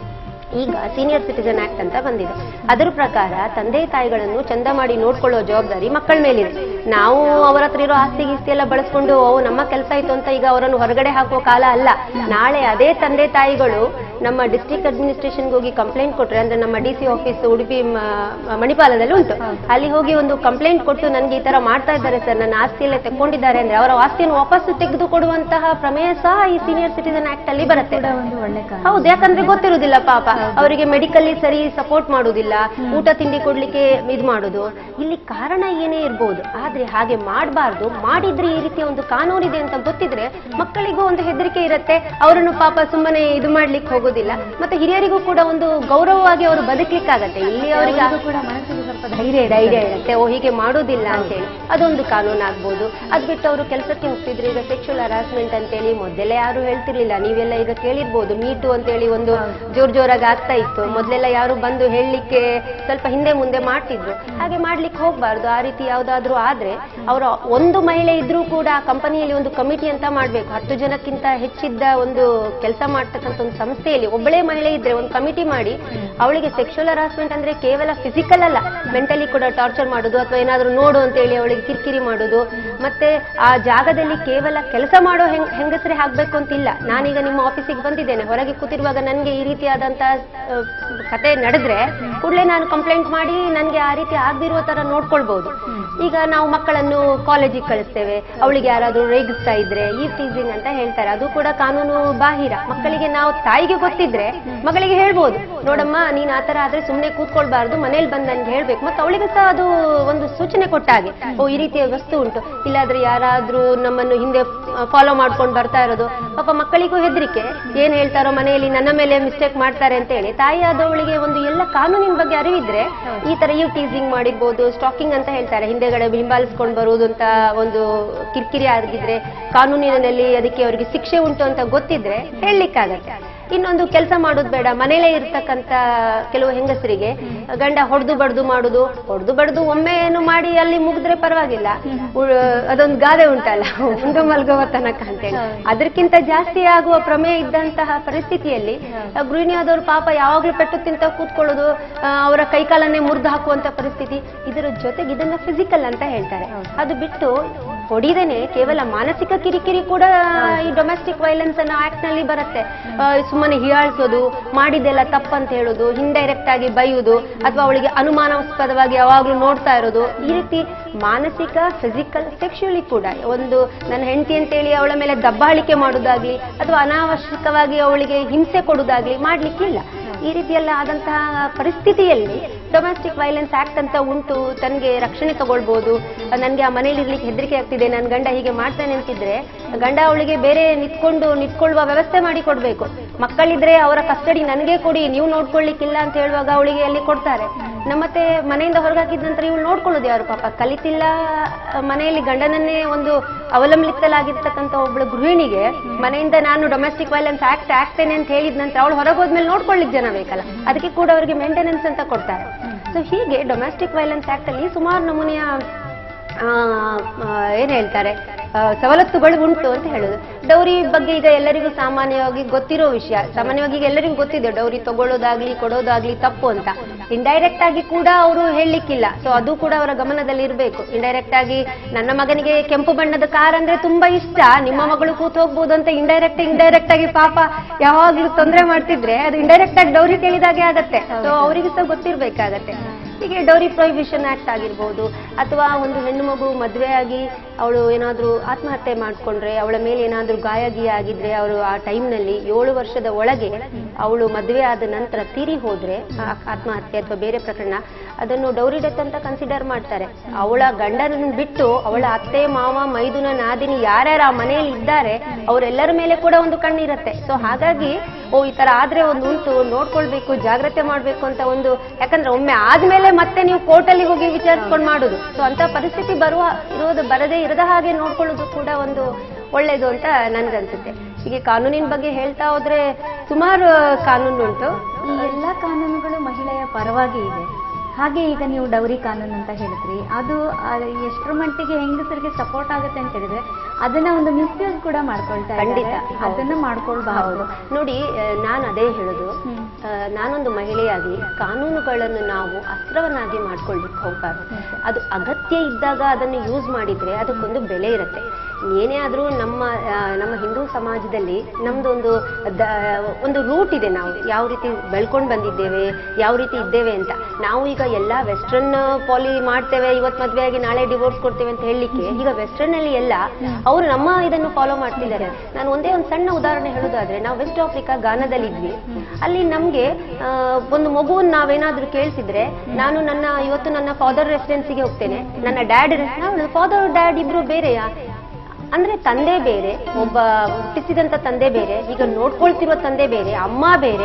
ಈಗ ಸೀನಿಯರ್ ಸಿಟಿಸನ್ ಆಕ್ಟ್ ಅಂತ ಬಂದಿದೆ ಅದರ ಪ್ರಕಾರ ತಂದೆ ತಾಯಿಗಳನ್ನು ಚಂದ ಮಾಡಿ ನೋಡ್ಕೊಳ್ಳೋ ಜವಾಬ್ದಾರಿ ಮಕ್ಕಳ ಮೇಲಿದೆ ನಾವು ಅವರ ಹತ್ರ ಇರೋ ಆಸ್ತಿ ಗೀಸ್ತಿ ಎಲ್ಲ ಬಳಸ್ಕೊಂಡು ಓ ನಮ್ಮ ಕೆಲಸ ಆಯ್ತು ಅಂತ ಈಗ ಅವರನ್ನು ಹೊರಗಡೆ ಹಾಕುವ ಕಾಲ ಅಲ್ಲ ನಾಳೆ ಅದೇ ತಂದೆ ತಾಯಿಗಳು ನಮ್ಮ ಡಿಸ್ಟ್ರಿಕ್ಟ್ ಅಡ್ಮಿನಿಸ್ಟ್ರೇಷನ್ಗೆ ಹೋಗಿ ಕಂಪ್ಲೇಂಟ್ ಕೊಟ್ರೆ ಅಂದ್ರೆ ನಮ್ಮ ಡಿ ಸಿ ಆಫೀಸ್ ಉಡುಪಿ ಮ- ಮಣಿಪಾಲದಲ್ಲಿ ಉಂಟು ಅಲ್ಲಿ ಹೋಗಿ ಒಂದು ಕಂಪ್ಲೇಂಟ್ ಕೊಟ್ಟು ನನಗೆ ಈ ತರ ಮಾಡ್ತಾ ಇದ್ದಾರೆ ಸರ್ ನನ್ನ ಆಸ್ತಿಯಲ್ಲೇ ತೆಕ್ಕೊಂಡಿದ್ದಾರೆ ಅಂದ್ರೆ ಅವರ ಆಸ್ತಿಯನ್ನು ವಾಪಸ್ಸು ತೆಗೆದು ಕೊಡುವಂತಹ ಪ್ರಮೇಯ ಸಹ ಈ ಸೀನಿಯರ್ ಸಿಟಿಸನ್ ಆಕ್ಟ್ ಅಲ್ಲಿ ಬರುತ್ತೆ ಕೂಡ ಒಂದು ಒಳ್ಳೆ ಕಾರಣ ಹೌದು ಯಾಕಂದ್ರೆ ಗೊತ್ತಿರುವುದಿಲ್ಲ ಪಾಪ ಅವರಿಗೆ ಮೆಡಿಕಲ್ಲಿ ಸರಿ ಸಪೋರ್ಟ್ ಮಾಡುವುದಿಲ್ಲ ಊಟ ತಿಂಡಿ ಕೊಡ್ಲಿಕ್ಕೆ ಇದ್ ಮಾಡುದು ಇಲ್ಲಿ ಕಾರಣ ಏನೇ ಇರ್ಬೋದು ಆದ್ರೆ ಹಾಗೆ ಮಾಡಬಾರ್ದು ಮಾಡಿದ್ರೆ ಈ ರೀತಿಯ ಒಂದು ಕಾನೂನಿದೆ ಅಂತ ಗೊತ್ತಿದ್ರೆ ಮಕ್ಕಳಿಗೂ ಒಂದು ಹೆದರಿಕೆ ಇರುತ್ತೆ ಅವರನ್ನು ಪಾಪ ಸುಮ್ಮನೆ ಇದು ಮಾಡ್ಲಿಕ್ಕೆ ಹೋಗೋದಿಲ್ಲ ಮತ್ತೆ ಹಿರಿಯರಿಗೂ ಕೂಡ ಒಂದು ಗೌರವವಾಗಿ ಅವರು ಬದುಕಲಿಕ್ಕಾಗತ್ತೆ ಇಲ್ಲಿ ಅವರಿಗೆ ಅವರಿಗೂ ಕೂಡ ಮನಸ್ಸಿಗೆ ಸ್ವಲ್ಪ ಸ್ವಲ್ಪ ಧೈರ್ಯ ಇದೆ ಧೈರ್ಯ ಇರುತ್ತೆ ಓ ಹೀಗೆ ಮಾಡೋದಿಲ್ಲ ಅಂತೇಳಿ ಅದೊಂದು ಕಾನೂನು ಆಗ್ಬೋದು ಅದ್ ಬಿಟ್ಟು ಅವರು ಕೆಲಸಕ್ಕೆ ಹೋಗ್ತಿದ್ರು ಈಗ ಸೆಕ್ಷುವಲ್ ಹರಾಸ್ಮೆಂಟ್ ಅಂತೇಳಿ ಮೊದಲೆಲ್ಲ ಯಾರು ಹೇಳ್ತಿರ್ಲಿಲ್ಲ ನೀವೆಲ್ಲ ಈಗ ಕೇಳಿರ್ಬೋದು ಮೀಟು ಅಂತೇಳಿ ಒಂದು ಜೋರ್ ಜೋರಾಗಿ ಆಗ್ತಾ ಇತ್ತು ಮೊದಲೆಲ್ಲ ಯಾರು ಬಂದು ಹೇಳಲಿಕ್ಕೆ ಸ್ವಲ್ಪ ಹಿಂದೆ ಮುಂದೆ ಮಾಡ್ತಿದ್ರು ಹಾಗೆ ಮಾಡ್ಲಿಕ್ಕೆ ಹೋಗ್ಬಾರ್ದು ಆ ರೀತಿ ಯಾವ್ದಾದ್ರು ಆದ್ರೆ ಅವರ ಒಂದು ಮಹಿಳೆ ಇದ್ರೂ ಕೂಡ ಆ ಕಂಪನಿಯಲ್ಲಿ ಒಂದು ಕಮಿಟಿ ಅಂತ ಮಾಡ್ಬೇಕು ಹತ್ತು ಜನಕ್ಕಿಂತ ಹೆಚ್ಚಿದ್ದ ಒಂದು ಕೆಲಸ ಮಾಡ್ತಕ್ಕಂಥ ಒಂದು ಸಂಸ್ಥೆಯಲ್ಲಿ ಒಬ್ಬಳೇ ಮಹಿಳೆ ಇದ್ರೆ ಒಂದು ಕಮಿಟಿ ಮಾಡಿ ಅವಳಿಗೆ ಸೆಕ್ಷುವಲ್ ಹರಾಸ್ಮೆಂಟ್ ಅಂದ್ರೆ ಕೇವಲ ಫಿಸಿಕಲ್ ಅಲ್ಲ ಮೆಂಟಲಿ ಕೂಡ ಟಾರ್ಚರ್ ಮಾಡೋದು ಅಥವಾ ಏನಾದ್ರೂ ನೋಡು ಅಂತ ಹೇಳಿ ಅವಳಿಗೆ ಕಿರಿಕಿರಿ ಮಾಡೋದು ಮತ್ತೆ ಆ ಜಾಗದಲ್ಲಿ ಕೇವಲ ಕೆಲಸ ಮಾಡೋ ಹೆಂಗ್ ಹೆಂಗಸರೇ ಆಗ್ಬೇಕು ಅಂತಿಲ್ಲ ನಾನೀಗ ನಿಮ್ಮ ಆಫೀಸಿಗೆ ಬಂದಿದ್ದೇನೆ ಹೊರಗೆ ಕೂತಿರುವಾಗ ನನಗೆ ಈ ರೀತಿಯಾದಂತ ಆ, ಕತೆ ನಡೆದ್ರೆ ಕೂಡಲೇ ನಾನು ಕಂಪ್ಲೇಂಟ್ ಮಾಡಿ ನನಗೆ ಆ ರೀತಿ ಆಗದಿರುವ ತರ ನೋಡ್ಕೊಳ್ಬಹುದು ಈಗ ನಾವು ಮಕ್ಕಳನ್ನು ಕಾಲೇಜಿಗೆ ಕಳಿಸ್ತೇವೆ ಅವಳಿಗೆ ಯಾರಾದ್ರೂ ರೇಗಿಸ್ತಾ ಇದ್ರೆ ಈ ಟೀಸಿಂಗ್ ಅಂತ ಹೇಳ್ತಾರೆ ಅದು ಕೂಡ ಕಾನೂನು ಬಾಹಿರ ಮಕ್ಕಳಿಗೆ ನಾವು ತಾಯಿಗೆ ಗೊತ್ತಿದ್ರೆ ಮಗಳಿಗೆ ಹೇಳ್ಬೋದು ನೋಡಮ್ಮ ನೀನ್ ಆ ತರ ಆದ್ರೆ ಸುಮ್ನೆ ಕೂತ್ಕೊಳ್ಬಾರ್ದು ಮನೇಲಿ ಬಂದು ನನ್ಗೆ ಹೇಳ್ಬೇಕು ಮತ್ತೆ ಅವಳಿಗೆ ಸಹ ಅದು ಒಂದು ಸೂಚನೆ ಕೊಟ್ಟ ಹಾಗೆ ಓ ಈ ರೀತಿಯ ವಸ್ತು ಉಂಟು ಇಲ್ಲಾದ್ರೆ ಯಾರಾದ್ರೂ ನಮ್ಮನ್ನು ಹಿಂದೆ ಫಾಲೋ ಮಾಡ್ಕೊಂಡು ಬರ್ತಾ ಇರೋದು ಪಾಪ ಮಕ್ಕಳಿಗೂ ಹೆದರಿಕೆ ಏನ್ ಹೇಳ್ತಾರೋ ಮನೆಯಲ್ಲಿ ನನ್ನ ಮೇಲೆ ಮಿಸ್ಟೇಕ್ ಮಾಡ್ತಾರೆ ಅಂತ ಹೇಳಿ ತಾಯಿ ಆದವಳಿಗೆ ಒಂದು ಎಲ್ಲ ಕಾನೂನಿನ ಬಗ್ಗೆ ಅರಿವಿದ್ರೆ ಈ ತರ ಇವ್ ಟೀಸಿಂಗ್ ಮಾಡಿರ್ಬೋದು ಸ್ಟಾಕಿಂಗ್ ಅಂತ ಹೇಳ್ತಾರೆ ಹಿಂದೆಗಡೆ ಹಿಂಬಾಲಿಸ್ಕೊಂಡು ಬರುವುದು ಅಂತ ಒಂದು ಕಿರಿಕಿರಿ ಆಗಿದ್ರೆ ಕಾನೂನಿನಲ್ಲಿ ಅದಕ್ಕೆ ಅವರಿಗೆ ಶಿಕ್ಷೆ ಉಂಟು ಅಂತ ಗೊತ್ತಿದ್ರೆ ಹೇಳಲಿಕ್ಕಾಗತ್ತೆ ಇನ್ನೊಂದು ಕೆಲಸ ಮಾಡೋದು ಬೇಡ ಮನೇಲೇ ಇರ್ತಕ್ಕಂತ ಕೆಲವು ಹೆಂಗಸರಿಗೆ ಗಂಡ ಹೊಡೆದು ಬಡ್ದು ಮಾಡುದು ಹೊಡೆದು ಬಡ್ದು ಒಮ್ಮೆ ಏನು ಮಾಡಿ ಅಲ್ಲಿ ಮುಗಿದ್ರೆ ಪರವಾಗಿಲ್ಲ ಉಳ್- ಅದೊಂದು ಗಾದೆ ಉಂಟಲ್ಲ ಒಂದು ಮಲ್ಗವ ತನಕ ಅಂತೇಳಿ ಅದಕ್ಕಿಂತ ಜಾಸ್ತಿ ಆಗುವ ಪ್ರಮೇಯ ಇದ್ದಂತಹ ಪರಿಸ್ಥಿತಿಯಲ್ಲಿ ಆ ಗೃಹಿಣಿಯಾದವರು ಪಾಪ ಯಾವಾಗ್ಲೂ ಪೆಟ್ಟು ತಿಂತ ಕೂತ್ಕೊಳ್ಳೋದು ಆ, ಅವರ ಕೈಕಾಲನ್ನೇ ಮುರಿದು ಹಾಕುವಂತ ಪರಿಸ್ಥಿತಿ ಇದರ ಜೊತೆಗೆ ಇದನ್ನ ಫಿಸಿಕಲ್ ಅಂತ ಹೇಳ್ತಾರೆ ಅದು ಬಿಟ್ಟು ಹೊಡಿದೇನೆ ಕೇವಲ ಮಾನಸಿಕ ಕಿರಿಕಿರಿ ಕೂಡ ಈ ಡೊಮೆಸ್ಟಿಕ್ ವೈಲೆನ್ಸ್ ಅನ್ನೋ ಆಕ್ಟ್ ನಲ್ಲಿ ಬರುತ್ತೆ ಆ, ಸುಮ್ಮನೆ ಹೀಯಾಳಿಸೋದು ಮಾಡಿದ್ದೆಲ್ಲ ತಪ್ಪಂತ ಹೇಳೋದು ಇಂಡೈರೆಕ್ಟ್ ಆಗಿ ಬೈಯುವುದು ಅಥವಾ ಅವಳಿಗೆ ಅನುಮಾನಾಸ್ಪದವಾಗಿ ಯಾವಾಗ್ಲೂ ನೋಡ್ತಾ ಇರೋದು ಈ ರೀತಿ ಮಾನಸಿಕ ಫಿಸಿಕಲ್ ಸೆಕ್ಷುಲಿ ಕೂಡ ಒಂದು ನನ್ನ ಹೆಂಡತಿ ಅಂತೇಳಿ ಅವಳ ಮೇಲೆ ದಬ್ಬಾಳಿಕೆ ಮಾಡೋದಾಗ್ಲಿ ಅಥವಾ ಅನಾವಶ್ಯಕವಾಗಿ ಅವಳಿಗೆ ಹಿಂಸೆ ಕೊಡೋದಾಗ್ಲಿ ಮಾಡ್ಲಿಕ್ಕಿಲ್ಲ ಈ ರೀತಿಯೆಲ್ಲ ಆದಂತಹ ಪರಿಸ್ಥಿತಿಯಲ್ಲಿ ಡೊಮೆಸ್ಟಿಕ್ ವೈಲೆನ್ಸ್ ಆಕ್ಟ್ ಅಂತ ಉಂಟು ತನಗೆ ರಕ್ಷಣೆ ತಗೊಳ್ಬಹುದು ನನಗೆ ಆ ಮನೇಲಿ ಇರ್ಲಿಕ್ಕೆ ಹೆದರಿಕೆ ಆಗ್ತಿದೆ ನನ್ನ ಗಂಡ ಹೀಗೆ ಮಾಡ್ತಾನೆ ಅಂತಿದ್ರೆ ಗಂಡ ಅವಳಿಗೆ ಬೇರೆ ನಿಂತ್ಕೊಂಡು ನಿಂತ್ಕೊಳ್ಳುವ ವ್ಯವಸ್ಥೆ ಮಾಡಿ ಕೊಡ್ಬೇಕು ಮಕ್ಕಳಿದ್ರೆ ಅವರ ಕಸ್ಟಡಿ ನನಗೆ ಕೊಡಿ ನೀವು ನೋಡ್ಕೊಳ್ಳಿಕ್ಕಿಲ್ಲ ಅಂತ ಹೇಳುವಾಗ ಅವಳಿಗೆ ಅಲ್ಲಿ ಕೊಡ್ತಾರೆ ನಮ್ಮ ಮತ್ತೆ ಮನೆಯಿಂದ ಹೊರಗಾಕಿದ ನಂತರ ಇವಳು ನೋಡ್ಕೊಳ್ಳೋದು ಯಾರು ಪಾಪ ಕಲಿತಿಲ್ಲ ಆ, ಮನೆಯಲ್ಲಿ ಗಂಡನನ್ನೇ ಒಂದು ಅವಲಂಬಿತಲಾಗಿರ್ತಕ್ಕಂಥ ಒಬ್ಳು ಗೃಹಿಣಿಗೆ ಮನೆಯಿಂದ ನಾನು ಡೊಮೆಸ್ಟಿಕ್ ವೈಲೆನ್ಸ್ ಆಕ್ಟ್ ಆಗ್ತೇನೆ ಅಂತ ಹೇಳಿದ ನಂತರ ಅವಳು ಹೊರಗೆ ಹೋದ್ಮೇಲೆ ನೋಡ್ಕೊಳ್ಳಿಕ್ ಜನ ಬೇಕಲ್ಲ ಅದಕ್ಕೆ ಕೂಡ ಅವರಿಗೆ ಮೇಂಟೆನೆನ್ಸ್ ಅಂತ ಕೊಡ್ತಾರೆ ಸೊ ಹೀಗೆ ಡೊಮೆಸ್ಟಿಕ್ ವೈಲೆನ್ಸ್ ಆಕ್ಟ್ ಅಲ್ಲಿ ಸುಮಾರು ನಮೂನೆಯ ಆ, ಆ, ಏನ್ ಹೇಳ್ತಾರೆ ಆ, ಸವಲತ್ತುಗಳು ಉಂಟು ಅಂತ ಹೇಳುದು ಡೌರಿ ಬಗ್ಗೆ ಈಗ ಎಲ್ಲರಿಗೂ ಸಾಮಾನ್ಯವಾಗಿ ಗೊತ್ತಿರೋ ವಿಷಯ ಸಾಮಾನ್ಯವಾಗಿ ಈಗ ಎಲ್ಲರಿಗೂ ಗೊತ್ತಿದೆ ಡೌರಿ ತಗೊಳ್ಳೋದಾಗ್ಲಿ ಕೊಡೋದಾಗ್ಲಿ ತಪ್ಪು ಅಂತ ಇಂಡೈರೆಕ್ಟ್ ಆಗಿ ಕೂಡ ಅವರು ಹೇಳಲಿಕ್ಕಿಲ್ಲ ಸೊ ಅದು ಕೂಡ ಅವರ ಗಮನದಲ್ಲಿ ಇರಬೇಕು ಇಂಡೈರೆಕ್ಟ್ ಆಗಿ ನನ್ನ ಮಗನಿಗೆ ಕೆಂಪು ಬಣ್ಣದ ಕಾರ್ ಅಂದ್ರೆ ತುಂಬಾ ಇಷ್ಟ ನಿಮ್ಮ ಮಗಳು ಕೂತ್ ಹೋಗ್ಬೋದು ಅಂತ ಇಂಡೈರೆಕ್ಟ್ ಇಂಡೈರೆಕ್ಟ್ ಆಗಿ ಪಾಪ ಯಾವಾಗ್ಲೂ ತೊಂದರೆ ಮಾಡ್ತಿದ್ರೆ ಅದು ಇಂಡೈರೆಕ್ಟ್ ಆಗಿ ಡೌರಿ ಕೇಳಿದಾಗೆ ಆಗತ್ತೆ ಸೊ ಅವರಿಗೂ ಸಹ ಗೊತ್ತಿರ್ಬೇಕಾಗತ್ತೆ ಹೀಗೆ ಡೌರಿ ಪ್ರೊಹಿಬಿಷನ್ ಆಕ್ಟ್ ಆಗಿರ್ಬೋದು ಅಥವಾ ಒಂದು ಹೆಣ್ಣು ಮಗು ಮದುವೆ ಆಗಿ ಅವಳು ಏನಾದರೂ ಆತ್ಮಹತ್ಯೆ ಮಾಡ್ಕೊಂಡ್ರೆ ಅವಳ ಮೇಲೆ ಏನಾದರೂ ಗಾಯ ಗೀಯ ಆಗಿದ್ರೆ ಅವರು ಆ ಟೈಮ್ನಲ್ಲಿ ಏಳು ವರ್ಷದ ಒಳಗೆ ಅವಳು ಮದುವೆ ಆದ ನಂತರ ತೀರಿ ಹೋದ್ರೆ ಆ ಆತ್ಮಹತ್ಯೆ ಅಥವಾ ಬೇರೆ ಪ್ರಕರಣ ಅದನ್ನು ಡೌರಿ ಡೆತ್ ಅಂತ ಕನ್ಸಿಡರ್ ಮಾಡ್ತಾರೆ ಅವಳ ಗಂಡನನ್ನು ಬಿಟ್ಟು ಅವಳ ಅತ್ತೆ ಮಾವ ಮೈದುನ ನಾದಿನಿ ಯಾರ್ಯಾರು ಆ ಮನೆಯಲ್ಲಿ ಇದ್ದಾರೆ ಅವರೆಲ್ಲರ ಮೇಲೆ ಕೂಡ ಒಂದು ಕಣ್ಣಿರುತ್ತೆ ಸೊ ಹಾಗಾಗಿ ಓ ಈ ತರ ಆದ್ರೆ ಒಂದು ಉಂಟು ನೋಡ್ಕೊಳ್ಬೇಕು ಜಾಗ್ರತೆ ಮಾಡ್ಬೇಕು ಅಂತ ಒಂದು ಯಾಕಂದ್ರೆ ಒಮ್ಮೆ ಆದ್ಮೇಲೆ ಮತ್ತೆ ನೀವು ಕೋರ್ಟಲ್ಲಿ ಹೋಗಿ ವಿಚಾರಿಸ್ಕೊಂಡು ಮಾಡುದು ಸೊ ಅಂತ ಪರಿಸ್ಥಿತಿ ಬರುವ ಇರೋದು ಬರದೇ ಇರದ ಹಾಗೆ ನೋಡ್ಕೊಳ್ಳೋದು ಕೂಡ ಒಂದು ಒಳ್ಳೇದು ಅಂತ ನನ್ಗನ್ಸುತ್ತೆ ಹೀಗೆ ಕಾನೂನಿನ ಬಗ್ಗೆ ಹೇಳ್ತಾ ಹೋದ್ರೆ ಸುಮಾರು ಕಾನೂನು ಉಂಟು ಈ ಎಲ್ಲ ಕಾನೂನುಗಳು ಮಹಿಳೆಯ ಪರವಾಗಿ ಇದೆ ಹಾಗೆ ಈಗ ನೀವು ಡೌರಿ ಕಾನೂನು ಅಂತ ಹೇಳಿದ್ರಿ ಅದು ಆ, ಎಷ್ಟರ ಮಟ್ಟಿಗೆ ಹೆಂಗಸರಿಗೆ ಸಪೋರ್ಟ್ ಆಗುತ್ತೆ ಅಂತ ಹೇಳಿದ್ರೆ ಅದನ್ನ ಒಂದು ಮಿಸ್ಯೂಸ್ ಕೂಡ ಮಾಡ್ಕೊಳ್ತಾ ಇದ್ದಾರೆ. ಖಂಡಿತ, ಹೌದು. ಅದನ್ನ ಮಾಡ್ಕೊಳ್ಬಾರ್ದು ನೋಡಿ ನಾನು ಅದೇ ಹೇಳುದು ಹ್ಮ್. ಆ, ನಾನೊಂದು ಮಹಿಳೆಯಾಗಿ ಕಾನೂನುಗಳನ್ನು ನಾವು ಅಸ್ತ್ರವನ್ನಾಗಿ ಮಾಡ್ಕೊಳ್ಲಿಕ್ಕೆ ಹೋಗ್ಬಾರ್ದು ಅದು ಅಗತ್ಯ ಇದ್ದಾಗ ಅದನ್ನು ಯೂಸ್ ಮಾಡಿದ್ರೆ ಅದಕ್ಕೊಂದು ಬೆಲೆ ಇರುತ್ತೆ ಏನೇ ಆದ್ರೂ ನಮ್ಮ ಆ, ನಮ್ಮ ಹಿಂದೂ ಸಮಾಜದಲ್ಲಿ ನಮ್ದು ಒಂದು ದ- ಒಂದು ರೂಟ್ ಇದೆ ನಾವು ಯಾವ ರೀತಿ ಬೆಳ್ಕೊಂಡು ಬಂದಿದ್ದೇವೆ ಯಾವ ರೀತಿ ಇದ್ದೇವೆ ಅಂತ ನಾವು ಈಗ ಎಲ್ಲ ವೆಸ್ಟರ್ನ್ ಪಾಲಿ ಮಾಡ್ತೇವೆ ಇವತ್ತು ಮದ್ವೆ ಆಗಿ ನಾಳೆ ಡಿವೋರ್ಸ್ ಕೊಡ್ತೇವೆ ಅಂತ ಹೇಳಲಿಕ್ಕೆ ಈಗ ವೆಸ್ಟರ್ನ್ ಅಲ್ಲಿ ಎಲ್ಲ ಅವರು ನಮ್ಮ ಇದನ್ನು ಫಾಲೋ ಮಾಡ್ತಿದ್ದಾರೆ ನಾನು ಒಂದೇ ಒಂದು ಸಣ್ಣ ಉದಾಹರಣೆ ಹೇಳೋದಾದ್ರೆ ನಾವು ವೆಸ್ಟ್ ಆಫ್ರಿಕಾ ಗಾನದಲ್ಲಿ ಇದ್ವಿ ಅಲ್ಲಿ ನಮ್ಗೆ ಆ, ಒಂದು ಮಗುವನ್ನು ನಾವೇನಾದ್ರೂ ಕೇಳಿಸಿದ್ರೆ ನಾನು ನನ್ನ ಇವತ್ತು ನನ್ನ ಫಾದರ್ ರೆಸಿಡೆನ್ಸಿಗೆ ಹೋಗ್ತೇನೆ ನನ್ನ ಡ್ಯಾಡ್ ಫಾದರ್ ಡ್ಯಾಡ್ ಇಬ್ರು ಬೇರೆಯಾ ಅಂದ್ರೆ ತಂದೆ ಬೇರೆ ಒಬ್ಬ ಹುಟ್ಟಿಸಿದಂತ ತಂದೆ ಬೇರೆ ಈಗ ನೋಡ್ಕೊಳ್ತಿರೋ ತಂದೆ ಬೇರೆ ಅಮ್ಮ ಬೇರೆ